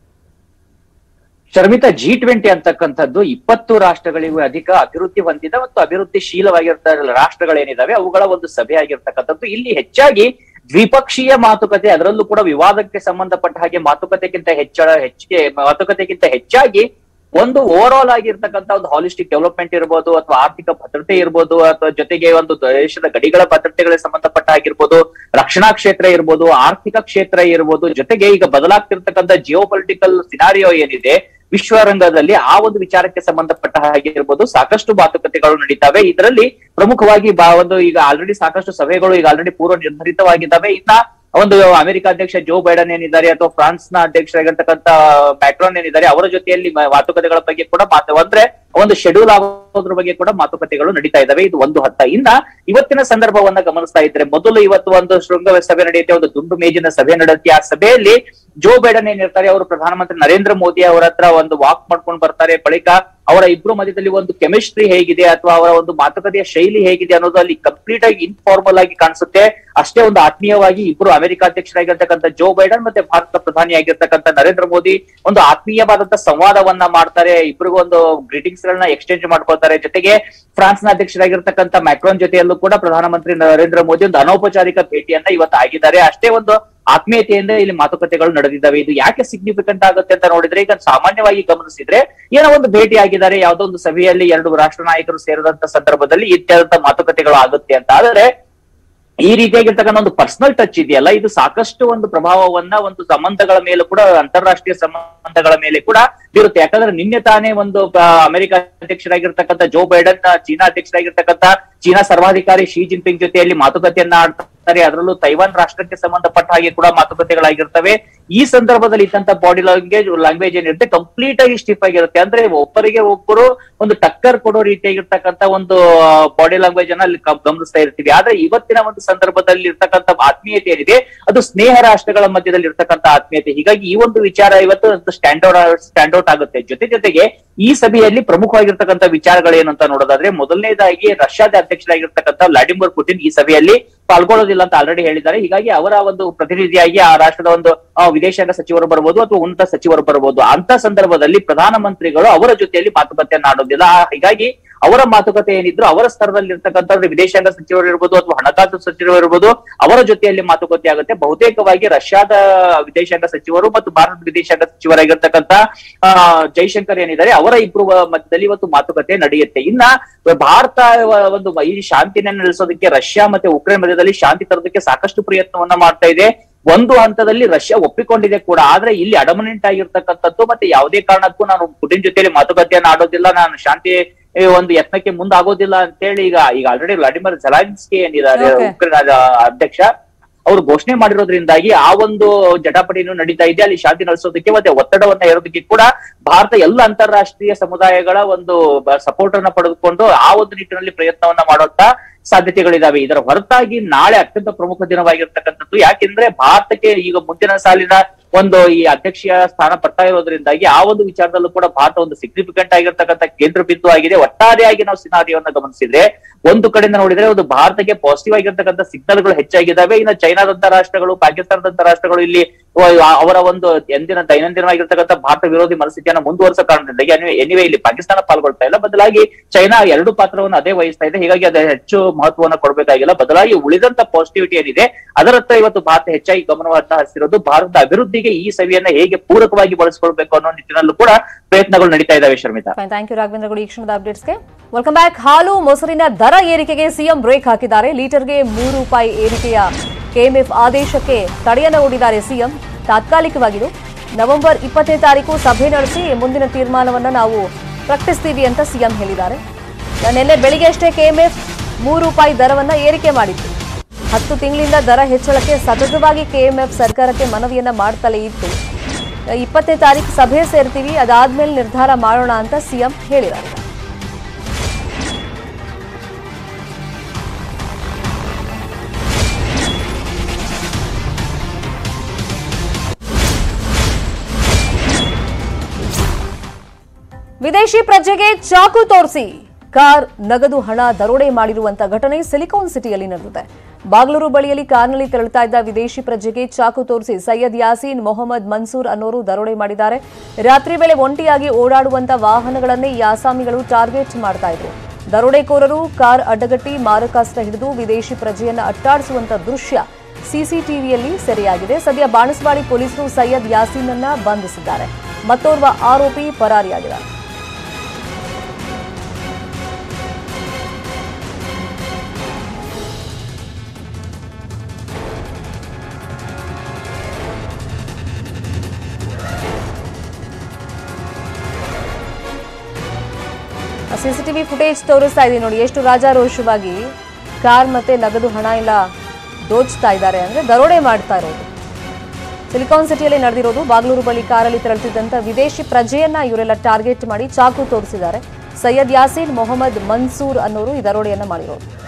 ಶರ್ಮಿತಾ ಜಿ ಟ್ವೆಂಟಿ ಅಂತಕ್ಕಂಥದ್ದು ಇಪ್ಪತ್ತು ರಾಷ್ಟ್ರಗಳಿಗೂ ಅಧಿಕ ಅಭಿವೃದ್ಧಿ ಹೊಂದಿದ ಮತ್ತು ಅಭಿವೃದ್ಧಿಶೀಲವಾಗಿರ್ತ ರಾಷ್ಟ್ರಗಳೇನಿದಾವೆ ಅವುಗಳ ಒಂದು ಸಭೆ ಆಗಿರ್ತಕ್ಕಂಥದ್ದು ಇಲ್ಲಿ ಹೆಚ್ಚಾಗಿ ದ್ವಿಪಕ್ಷೀಯ ಮಾತುಕತೆ ಅದರಲ್ಲೂ ಕೂಡ ವಿವಾದಕ್ಕೆ ಸಂಬಂಧಪಟ್ಟ ಹಾಗೆ ಮಾತುಕತೆಗಿಂತ ಹೆಚ್ಚಳ ಹೆಚ್ಚಿಗೆ ಮಾತುಕತೆಗಿಂತ ಹೆಚ್ಚಾಗಿ ಒಂದು ಓವರ್ ಆಲ್ ಆಗಿರ್ತಕ್ಕಂಥ ಒಂದು ಹಾಲಿಸ್ಟಿಕ್ ಡೆವಲಪ್ಮೆಂಟ್ ಇರ್ಬೋದು ಅಥವಾ ಆರ್ಥಿಕ ಭದ್ರತೆ ಇರ್ಬೋದು ಅಥವಾ ಜೊತೆಗೆ ಒಂದು ದೇಶದ ಗಡಿಗಳ ಭದ್ರತೆಗಳಿಗೆ ಸಂಬಂಧಪಟ್ಟ ಆಗಿರ್ಬೋದು ರಕ್ಷಣಾ ಕ್ಷೇತ್ರ ಇರ್ಬೋದು ಆರ್ಥಿಕ ಕ್ಷೇತ್ರ ಇರ್ಬೋದು ಜೊತೆಗೆ ಈಗ ಬದಲಾಗ್ತಿರ್ತಕ್ಕಂಥ ಜಿಯೋ ಪೊಲಿಟಿಕಲ್ ಸಿನಾರಿಯೋ ಏನಿದೆ ವಿಶ್ವ ರಂಗದಲ್ಲಿ ಆ ಒಂದು ವಿಚಾರಕ್ಕೆ ಸಂಬಂಧಪಟ್ಟ ಹಾಗೆ ಇರ್ಬೋದು ಸಾಕಷ್ಟು ಮಾತುಕತೆಗಳು ನಡೀತಾವೆ ಇದರಲ್ಲಿ ಪ್ರಮುಖವಾಗಿ ಬಾ ಒಂದು ಈಗ ಆಲ್ರೆಡಿ ಸಾಕಷ್ಟು ಸಭೆಗಳು ಈಗ ಆಲ್ರೆಡಿ ಪೂರ್ವ ನಿರ್ಧರಿತವಾಗಿದ್ದಾವೆ ಇನ್ನ ಒಂದು ಅಮೆರಿಕ ಅಧ್ಯಕ್ಷ ಜೋ ಬೈಡನ್ ಏನಿದ್ದಾರೆ ಅಥವಾ ಫ್ರಾನ್ಸ್ ನ ಅಧ್ಯಕ್ಷರಾಗಿರ್ತಕ್ಕಂಥ ಮ್ಯಾಕ್ರಾನ್ ಏನಿದ್ದಾರೆ ಅವರ ಜೊತೆಯಲ್ಲಿ ಮ- ಮಾತುಕತೆಗಳ ಬಗ್ಗೆ ಕೂಡ ಮಾತು ಅಂದ್ರೆ ಒಂದು ಶೆಡ್ಯೂಲ್ ಆಗೋದ್ರ ಬಗ್ಗೆ ಕೂಡ ಮಾತುಕತೆಗಳು ನಡೀತಾ ಇದಾವೆ ಇದು ಒಂದು ಹಂತ ಇನ್ನ ಇವತ್ತಿನ ಸಂದರ್ಭವನ್ನ ಗಮನಿಸ್ತಾ ಇದ್ರೆ ಮೊದಲು ಇವತ್ತು ಒಂದು ಶೃಂಗ ಸಭೆ ನಡೆಯುತ್ತೆ ಒಂದು ದುಂಡು ಮೇಜಿನ ಸಭೆ ನಡೆಯುತ್ತೆ ಆ ಸಭೆಯಲ್ಲಿ ಜೋ ಬೈಡನ್ ಏನಿರ್ತಾರೆ ಅವರು ಪ್ರಧಾನಮಂತ್ರಿ ನರೇಂದ್ರ ಮೋದಿ ಅವರ ಹತ್ರ ಒಂದು ವಾಕ್ ಮಾಡ್ಕೊಂಡು ಬರ್ತಾರೆ ಬಳಿಕ ಅವರ ಇಬ್ರು ಮಧ್ಯದಲ್ಲಿ ಒಂದು ಕೆಮಿಸ್ಟ್ರಿ ಹೇಗಿದೆ ಅಥವಾ ಅವರ ಒಂದು ಮಾತುಕತೆಯ ಶೈಲಿ ಹೇಗಿದೆ ಅನ್ನೋದು ಅಲ್ಲಿ ಕಂಪ್ಲೀಟ್ ಆಗಿ ಇನ್ಫಾರ್ಮಲ್ ಆಗಿ ಕಾಣಿಸುತ್ತೆ ಅಷ್ಟೇ ಒಂದು ಆತ್ಮೀಯವಾಗಿ ಇಬ್ರು ಅಮೆರಿಕ ಅಧ್ಯಕ್ಷರಾಗಿರ್ತಕ್ಕಂಥ ಜೋ ಬೈಡನ್ ಮತ್ತೆ ಭಾರತ ಪ್ರಧಾನಿ ಆಗಿರ್ತಕ್ಕಂಥ ನರೇಂದ್ರ ಮೋದಿ ಒಂದು ಆತ್ಮೀಯವಾದಂತ ಸಂವಾದವನ್ನ ಮಾಡ್ತಾರೆ ಇಬ್ರಿಗೂ ಒಂದು ಗ್ರೀಟಿಂಗ್ಸ್ ಗಳನ್ನ ಎಕ್ಸ್ಚೇಂಜ್ ಮಾಡ್ಕೊಳ್ತಾರೆ ಜೊತೆಗೆ ಫ್ರಾನ್ಸ್ ನ ಅಧ್ಯಕ್ಷರಾಗಿರ್ತಕ್ಕಂಥ ಮ್ಯಾಕ್ರೋನ್ ಜೊತೆಯಲ್ಲೂ ಕೂಡ ಪ್ರಧಾನಮಂತ್ರಿ ನರೇಂದ್ರ ಮೋದಿ ಒಂದು ಅನೌಪಚಾರಿಕ ಭೇಟಿಯನ್ನ ಇವತ್ತು ಆಗಿದ್ದಾರೆ ಅಷ್ಟೇ ಒಂದು ಆತ್ಮೀಯತೆಯಿಂದ ಇಲ್ಲಿ ಮಾತುಕತೆಗಳು ನಡೆದಿದ್ದಾವೆ ಇದು ಯಾಕೆ ಸಿಗ್ನಿಫಿಕೆಂಟ್ ಆಗುತ್ತೆ ಅಂತ ನೋಡಿದ್ರೆ ಈಗ ಸಾಮಾನ್ಯವಾಗಿ ಗಮನಿಸಿದ್ರೆ ಏನೋ ಒಂದು ಭೇಟಿ ಆಗಿದ್ದಾರೆ ಯಾವುದೋ ಒಂದು ಸಭೆಯಲ್ಲಿ ಎರಡು ರಾಷ್ಟ್ರ ನಾಯಕರು ಸೇರಿದಂತ ಸಂದರ್ಭದಲ್ಲಿ ಇತ್ಯಾದಂತ ಮಾತುಕತೆಗಳು ಆಗುತ್ತೆ ಅಂತ ಆದರೆ ಈ ರೀತಿಯಾಗಿರ್ತಕ್ಕಂಥ ಒಂದು ಪರ್ಸನಲ್ ಟಚ್ ಇದೆಯಲ್ಲ ಇದು ಸಾಕಷ್ಟು ಒಂದು ಪ್ರಭಾವವನ್ನ ಒಂದು ಸಂಬಂಧಗಳ ಮೇಲೆ ಕೂಡ ಅಂತಾರಾಷ್ಟ್ರೀಯ ಸಂಬಂಧಗಳ ಮೇಲೆ ಕೂಡ ಬೀರುತ್ತೆ ಯಾಕಂದ್ರೆ ನಿನ್ನೆ ತಾನೇ ಒಂದು ಆ, ಅಮೆರಿಕ ಅಧ್ಯಕ್ಷರಾಗಿರ್ತಕ್ಕಂಥ ಜೋ ಬೈಡನ್ ಆ, ಚೀನಾ ಅಧ್ಯಕ್ಷರಾಗಿರ್ತಕ್ಕಂಥ ಚೀನಾ ಸರ್ವಾಧಿಕಾರಿ ಶಿ ಜಿನ್ಪಿಂಗ್ ಜೊತೆಯಲ್ಲಿ ಮಾತುಕತೆಯನ್ನ ಆಡ್ತಾರೆ ಅದರಲ್ಲೂ ತೈವಾನ್ ರಾಷ್ಟ್ರಕ್ಕೆ ಸಂಬಂಧಪಟ್ಟ ಹಾಗೆ ಕೂಡ ಮಾತುಕತೆಗಳಾಗಿರ್ತವೆ ಈ ಸಂದರ್ಭದಲ್ಲಿ ಇದ್ದಂತ ಬಾಡಿ ಲ್ಯಾಂಗ್ವೇಜ್ ಲ್ಯಾಂಗ್ವೇಜ್ ಏನಿರುತ್ತೆ ಕಂಪ್ಲೀಟ್ ಆಗಿ ಸ್ಟಿಫ್ ಆಗಿರುತ್ತೆ ಅಂದ್ರೆ ಒಬ್ಬರಿಗೆ ಒಬ್ಬರು ಒಂದು ಟಕ್ಕರ್ ಕೊಡೋ ರೀತಿಯಾಗಿರ್ತಕ್ಕಂಥ ಒಂದು ಬಾಡಿ ಲ್ಯಾಂಗ್ವೇಜ್ ಅನ್ನ ಅಲ್ಲಿ ಕ- ಗಮನಿಸ್ತಾ ಇರ್ತೀವಿ ಆದ್ರೆ ಇವತ್ತಿನ ಒಂದು ಸಂದರ್ಭದಲ್ಲಿ ಇರ್ತಕ್ಕಂಥ ಆತ್ಮೀಯತೆ ಏನಿದೆ ಅದು ಸ್ನೇಹ ರಾಷ್ಟ್ರಗಳ ಮಧ್ಯದಲ್ಲಿ ಇರ್ತಕ್ಕಂಥ ಆತ್ಮೀಯತೆ ಹೀಗಾಗಿ ಈ ಒಂದು ವಿಚಾರ ಇವತ್ತು ಸ್ಟ್ಯಾಂಡ್ ಔಟ್ ಸ್ಟ್ಯಾಂಡ್ ಔಟ್ ಆಗುತ್ತೆ ಜೊತೆ ಜೊತೆಗೆ ಈ ಸಭೆಯಲ್ಲಿ ಪ್ರಮುಖವಾಗಿರ್ತಕ್ಕಂಥ ವಿಚಾರಗಳೇನು ಅಂತ ನೋಡೋದಾದ್ರೆ ಮೊದಲನೇದಾಗಿ ರಷ್ಯಾದ ಅಧ್ಯಕ್ಷರಾಗಿರ್ತಕ್ಕಂಥ ವ್ಲಾಡಿಮಿರ್ ಪುಟಿನ್ ಈ ಸಭೆಯಲ್ಲಿ ಪಾಲ್ಗೊಳ್ಳೋದಿಲ್ಲ ಅಂತ ಆಲ್ರೆಡಿ ಹೇಳಿದ್ದಾರೆ ಹೀಗಾಗಿ ಅವರ ಒಂದು ಪ್ರತಿನಿಧಿಯಾಗಿ ಆ ರಾಷ್ಟ್ರದ ಒಂದು ಆ, ವಿದೇಶಾಂಗ ಸಚಿವರು ಬರ್ಬೋದು ಅಥವಾ ಉನ್ನತ ಸಚಿವರು ಬರ್ಬೋದು ಅಂತ ಸಂದರ್ಭದಲ್ಲಿ ಪ್ರಧಾನಮಂತ್ರಿಗಳು ಅವರ ಜೊತೆಯಲ್ಲಿ ಮಾತುಕತೆಯನ್ನ ಆಡೋದಿಲ್ಲ ಆ, ಹೀಗಾಗಿ ಅವರ ಮಾತುಕತೆ ಏನಿದ್ರು ಅವರ ಸ್ತರದಲ್ಲಿ ಇರ್ತಕ್ಕಂಥ ವಿದೇಶಾಂಗ ಸಚಿವರು ಇರ್ಬೋದು ಅಥವಾ ಹಣಕಾಸು ಸಚಿವರು ಇರ್ಬೋದು ಅವರ ಜೊತೆಯಲ್ಲಿ ಮಾತುಕತೆ ಆಗುತ್ತೆ ಬಹುತೇಕವಾಗಿ ರಷ್ಯಾದ ವಿದೇಶಾಂಗ ಸಚಿವರು ಮತ್ತು ಭಾರತದ ವಿದೇಶಾಂಗ ಸಚಿವರಾಗಿರ್ತಕ್ಕಂಥ ಆ, ಜೈಶಂಕರ್ ಏನಿದ್ದಾರೆ ಅವರ ಇಬ್ರು ಮಧ್ಯದಲ್ಲಿ ಇವತ್ತು ಮಾತುಕತೆ ನಡೆಯುತ್ತೆ ಇನ್ನ ಭಾರತ ಒಂದು ಈ ಶಾಂತಿನ ನೆಲೆಸೋದಕ್ಕೆ ರಷ್ಯಾ ಮತ್ತೆ ಉಕ್ರೇನ್ ಮಧ್ಯದಲ್ಲಿ ಶಾಂತಿ ತರೋದಕ್ಕೆ ಸಾಕಷ್ಟು ಪ್ರಯತ್ನವನ್ನ ಮಾಡ್ತಾ ಇದೆ ಒಂದು ಹಂತದಲ್ಲಿ ರಷ್ಯಾ ಒಪ್ಪಿಕೊಂಡಿದೆ ಕೂಡ ಆದ್ರೆ ಇಲ್ಲಿ ಅಡಮನೆಂಟ್ ಆಗಿರ್ತಕ್ಕಂಥದ್ದು ಮತ್ತೆ ಯಾವುದೇ ಕಾರಣಕ್ಕೂ ನಾನು ಪುಟಿನ್ ಜೊತೆಲಿ ಮಾತುಕತೆಯನ್ನ ಆಡೋದಿಲ್ಲ ನಾನು ಶಾಂತಿ ಈ ಒಂದು ಯತ್ನಕ್ಕೆ ಮುಂದಾಗೋದಿಲ್ಲ ಅಂತೇಳಿ ಈಗ ಈಗ ಆಲ್ರೆಡಿ ವ್ಲಾಡಿಮಿರ್ ಜಲಾನ್ಸ್ಕಿ ಏನಿದ್ದಾರೆ Okay. ಉಕ್ರೇನ್ ಅದ- ಅಧ್ಯಕ್ಷ ಅವರು ಘೋಷಣೆ ಮಾಡಿರೋದ್ರಿಂದಾಗಿ ಆ ಒಂದು ಜಟಾಪಟಿನೂ ನಡೀತಾ ಇದೆ ಅಲ್ಲಿ ಶಾಂತಿ ನಡೆಸೋದಕ್ಕೆ ಮತ್ತೆ ಒತ್ತಡವನ್ನ ಹೇರೋದಕ್ಕೆ ಕೂಡ ಭಾರತ ಎಲ್ಲ ಅಂತಾರಾಷ್ಟ್ರೀಯ ಸಮುದಾಯಗಳ ಒಂದು ಸಪೋರ್ಟ್ ಅನ್ನ ಪಡೆದುಕೊಂಡು ಆ ಒಂದು ನಿಟ್ಟಿನಲ್ಲಿ ಪ್ರಯತ್ನವನ್ನ ಮಾಡುವಂತ ಸಾಧ್ಯತೆಗಳಿದಾವೆ ಇದರ ಹೊರತಾಗಿ ನಾಳೆ ಅತ್ಯಂತ ಪ್ರಮುಖ ದಿನವಾಗಿರ್ತಕ್ಕಂಥದ್ದು ಯಾಕೆಂದ್ರೆ ಭಾರತಕ್ಕೆ ಈಗ ಮುಂದಿನ ಸಾಲಿನ ಒಂದು ಈ ಅಧ್ಯಕ್ಷೀಯ ಸ್ಥಾನ ಬರ್ತಾ ಇರೋದ್ರಿಂದಾಗಿ ಆ ಒಂದು ವಿಚಾರದಲ್ಲೂ ಕೂಡ ಭಾರತ ಒಂದು ಸಿಗ್ನಿಫಿಕೆಂಟ್ ಆಗಿರ್ತಕ್ಕಂಥ ಕೇಂದ್ರ ಬಿಂದು ಆಗಿದೆ ಒಟ್ಟಾರೆಯಾಗಿ ನಾವು ಸಿನಾರಿಯವನ್ನ ಗಮನಿಸಿದ್ರೆ ಒಂದು ಕಡೆಯಿಂದ ನೋಡಿದ್ರೆ ಒಂದು ಭಾರತಕ್ಕೆ ಪಾಸಿಟಿವ್ ಆಗಿರ್ತಕ್ಕಂಥ ಸಿಗ್ನಲ್ಗಳು ಹೆಚ್ಚಾಗಿದ್ದಾವೆ ಇನ್ನು ಚೈನಾದಂತ ರಾಷ್ಟ್ರಗಳು ಪಾಕಿಸ್ತಾನದಂತ ರಾಷ್ಟ್ರಗಳು ಇಲ್ಲಿ ಅಹ್ ಅವರ ಒಂದು ಎಂದಿನ ದೈನಂದಿನವಾಗಿರ್ತಕ್ಕಂಥ ಭಾರತ ವಿರೋಧಿ ಮನಸ್ಥಿತಿಯನ್ನ ಮುಂದುವರಿಸೋ ಕಾರಣದಿಂದಾಗಿ ಎನಿವೆ ಇಲ್ಲಿ ಪಾಕಿಸ್ತಾನ ಪಾಲ್ಗೊಳ್ತಾ ಇಲ್ಲ ಬದಲಾಗಿ ಚೈನಾ ಎರಡು ಪಾತ್ರವನ್ನು ಅದೇ ವಹಿಸ್ತಾ ಇದೆ ಹೀಗಾಗಿ ಅದು ಹೆಚ್ಚು ಮಹತ್ವವನ್ನು ಕೊಡಬೇಕಾಗಿಲ್ಲ ಬದಲಾಗಿ ಉಳಿದಂತ ಪಾಸಿಟಿವಿಟಿ ಏನಿದೆ ಅದರತ್ತ ಇವತ್ತು ಭಾರತ ಹೆಚ್ಚಾಗಿ ಗಮನವನ್ನ ಹರಿಸಿರೋದು ಭಾರತದ ಅಭಿವೃದ್ಧಿಗೆ ಈ ಸವಿಯನ್ನ ಹೇಗೆ ಪೂರಕವಾಗಿ ಬಳಸ್ಕೊಳ್ಬೇಕು ಅನ್ನೋ ನಿಟ್ಟಿನಲ್ಲೂ ಕೂಡ ಪ್ರಯತ್ನಗಳು ನಡೀತಾ ಇದಾವೆ Sharmitha fine thank you Raghavendra Gudi ಈ ಕ್ಷಣದ ಅಪ್ಡೇಟ್ಸ್ಗೆ ವೆಲ್ಕಮ್ ಬ್ಯಾಕ್ ಹಾಲು ಮೊಸರಿನ ದರ ಏರಿಕೆಗೆ ಸಿಎಂ ಬ್ರೇಕ್ ಹಾಕಿದ್ದಾರೆ ಲೀಟರ್ಗೆ ಮೂರು ರೂಪಾಯಿ ಏರಿಕೆಯ ಕೆಎಂಎಫ್ ಆದೇಶಕ್ಕೆ ತಡೆಯನ್ನು ಹೂಡಿದ್ದಾರೆ ಸಿಎಂ ತಾತ್ಕಾಲಿಕವಾಗಿದ್ದು ನವೆಂಬರ್ ಇಪ್ಪತ್ತನೇ ತಾರೀಕು ಸಭೆ ನಡೆಸಿ ಮುಂದಿನ ತೀರ್ಮಾನವನ್ನು ನಾವು ಪ್ರಕಟಿಸ್ತೀವಿ ಅಂತ ಸಿಎಂ ಹೇಳಿದ್ದಾರೆ ನಿನ್ನೆ ಬೆಳಿಗ್ಗೆ ಅಷ್ಟೇ ಕೆಎಂಎಫ್ ಮೂರು ರೂಪಾಯಿ ದರವನ್ನು ಏರಿಕೆ ಮಾಡಿತ್ತು ಹತ್ತು ತಿಂಗಳಿಂದ ದರ ಹೆಚ್ಚಳಕ್ಕೆ ಸತತವಾಗಿ ಕೆಎಂಎಫ್ ಸರ್ಕಾರಕ್ಕೆ ಮನವಿಯನ್ನ ಮಾಡ್ತಲೇ ಇತ್ತು ಇಪ್ಪತ್ತನೇ ತಾರೀಕು ಸಭೆ ಸೇರ್ತೀವಿ ಅದಾದ್ಮೇಲೆ ನಿರ್ಧಾರ ಮಾಡೋಣ ಅಂತ ಸಿಎಂ ಹೇಳಿದ್ದಾರೆ ವಿದೇಶಿ ಪ್ರಜೆಗೆ ಚಾಕು ತೋರಿಸಿ ಕಾರ್ ನಗದು ಹಣ ದರೋಡೆ ಮಾಡಿರುವಂತ ಘಟನೆ ಸಿಲಿಕಾನ್ ಸಿಟಿಯಲ್ಲಿ ನಡೆದಿದೆ ಬಾಗ್ಲೂರು ಬಳಿಯಲ್ಲಿ ಕಾರ್ನಲ್ಲಿ ತೆರಳುತ್ತಾ ಇದ್ದ ವಿದೇಶಿ ಪ್ರಜೆಗೆ ಚಾಕು ತೋರಿಸಿ ಸೈಯದ್ ಯಾಸೀನ್ ಮೊಹಮ್ಮದ್ ಮನ್ಸೂರ್ ಅನ್ನೋರು ದರೋಡೆ ಮಾಡಿದ್ದಾರೆ ರಾತ್ರಿ ವೇಳೆ ಒಂಟಿಯಾಗಿ ಓಡಾಡುವಂತ ವಾಹನಗಳನ್ನೇ ಈ ಆಸಾಮಿಗಳು ಟಾರ್ಗೆಟ್ ಮಾಡ್ತಾ ಇದ್ರು ದರೋಡೆಕೋರರು ಕಾರ್ ಅಡ್ಡಗಟ್ಟಿ ಮಾರಕಾಸ್ತ್ರ ಹಿಡಿದು ವಿದೇಶಿ ಪ್ರಜೆಯನ್ನ ಅಟ್ಟಾಡಿಸುವಂತ ದೃಶ್ಯ ಸಿಸಿಟಿವಿಯಲ್ಲಿ ಸೆರೆಯಾಗಿದೆ ಸದ್ಯ ಬಾಣಸ್ವಾಡಿ ಪೊಲೀಸರು ಸೈಯದ್ ಯಾಸೀನನ್ನ ಬಂಧಿಸಿದ್ದಾರೆ ಮತ್ತೋರ್ವ ಆರೋಪಿ ಪರಾರಿಯಾಗಿದ್ದಾರೆ ಸಿಸಿಟಿವಿ ಫುಟೇಜ್ ತೋರಿಸ್ತಾ ಇದೀವಿ ನೋಡಿ ಎಷ್ಟು ರಾಜಾರೋಷವಾಗಿ ಕಾರ್ ಮತ್ತೆ ನಗದು ಹಣ ಎಲ್ಲ ದೋಚ್ತಾ ಇದ್ದಾರೆ ಅಂದ್ರೆ ದರೋಡೆ ಮಾಡ್ತಾ ಇರೋದು ಸಿಲಿಕಾನ್ ಸಿಟಿಯಲ್ಲಿ ನಡೆದಿರೋದು ಬಾಗ್ಲೂರು ಬಳಿ ಕಾರಲ್ಲಿ ತೆರಳುತ್ತಿದ್ದಂತ ವಿದೇಶಿ ಪ್ರಜೆಯನ್ನ ಇವರೆಲ್ಲ ಟಾರ್ಗೆಟ್ ಮಾಡಿ ಚಾಕು ತೋರಿಸಿದ್ದಾರೆ ಸೈಯದ್ ಯಾಸೀನ್ ಮೊಹಮ್ಮದ್ ಮನ್ಸೂರ್ ಅನ್ನೋರು ಈ ದರೋಡೆಯನ್ನ ಮಾಡಿರೋದು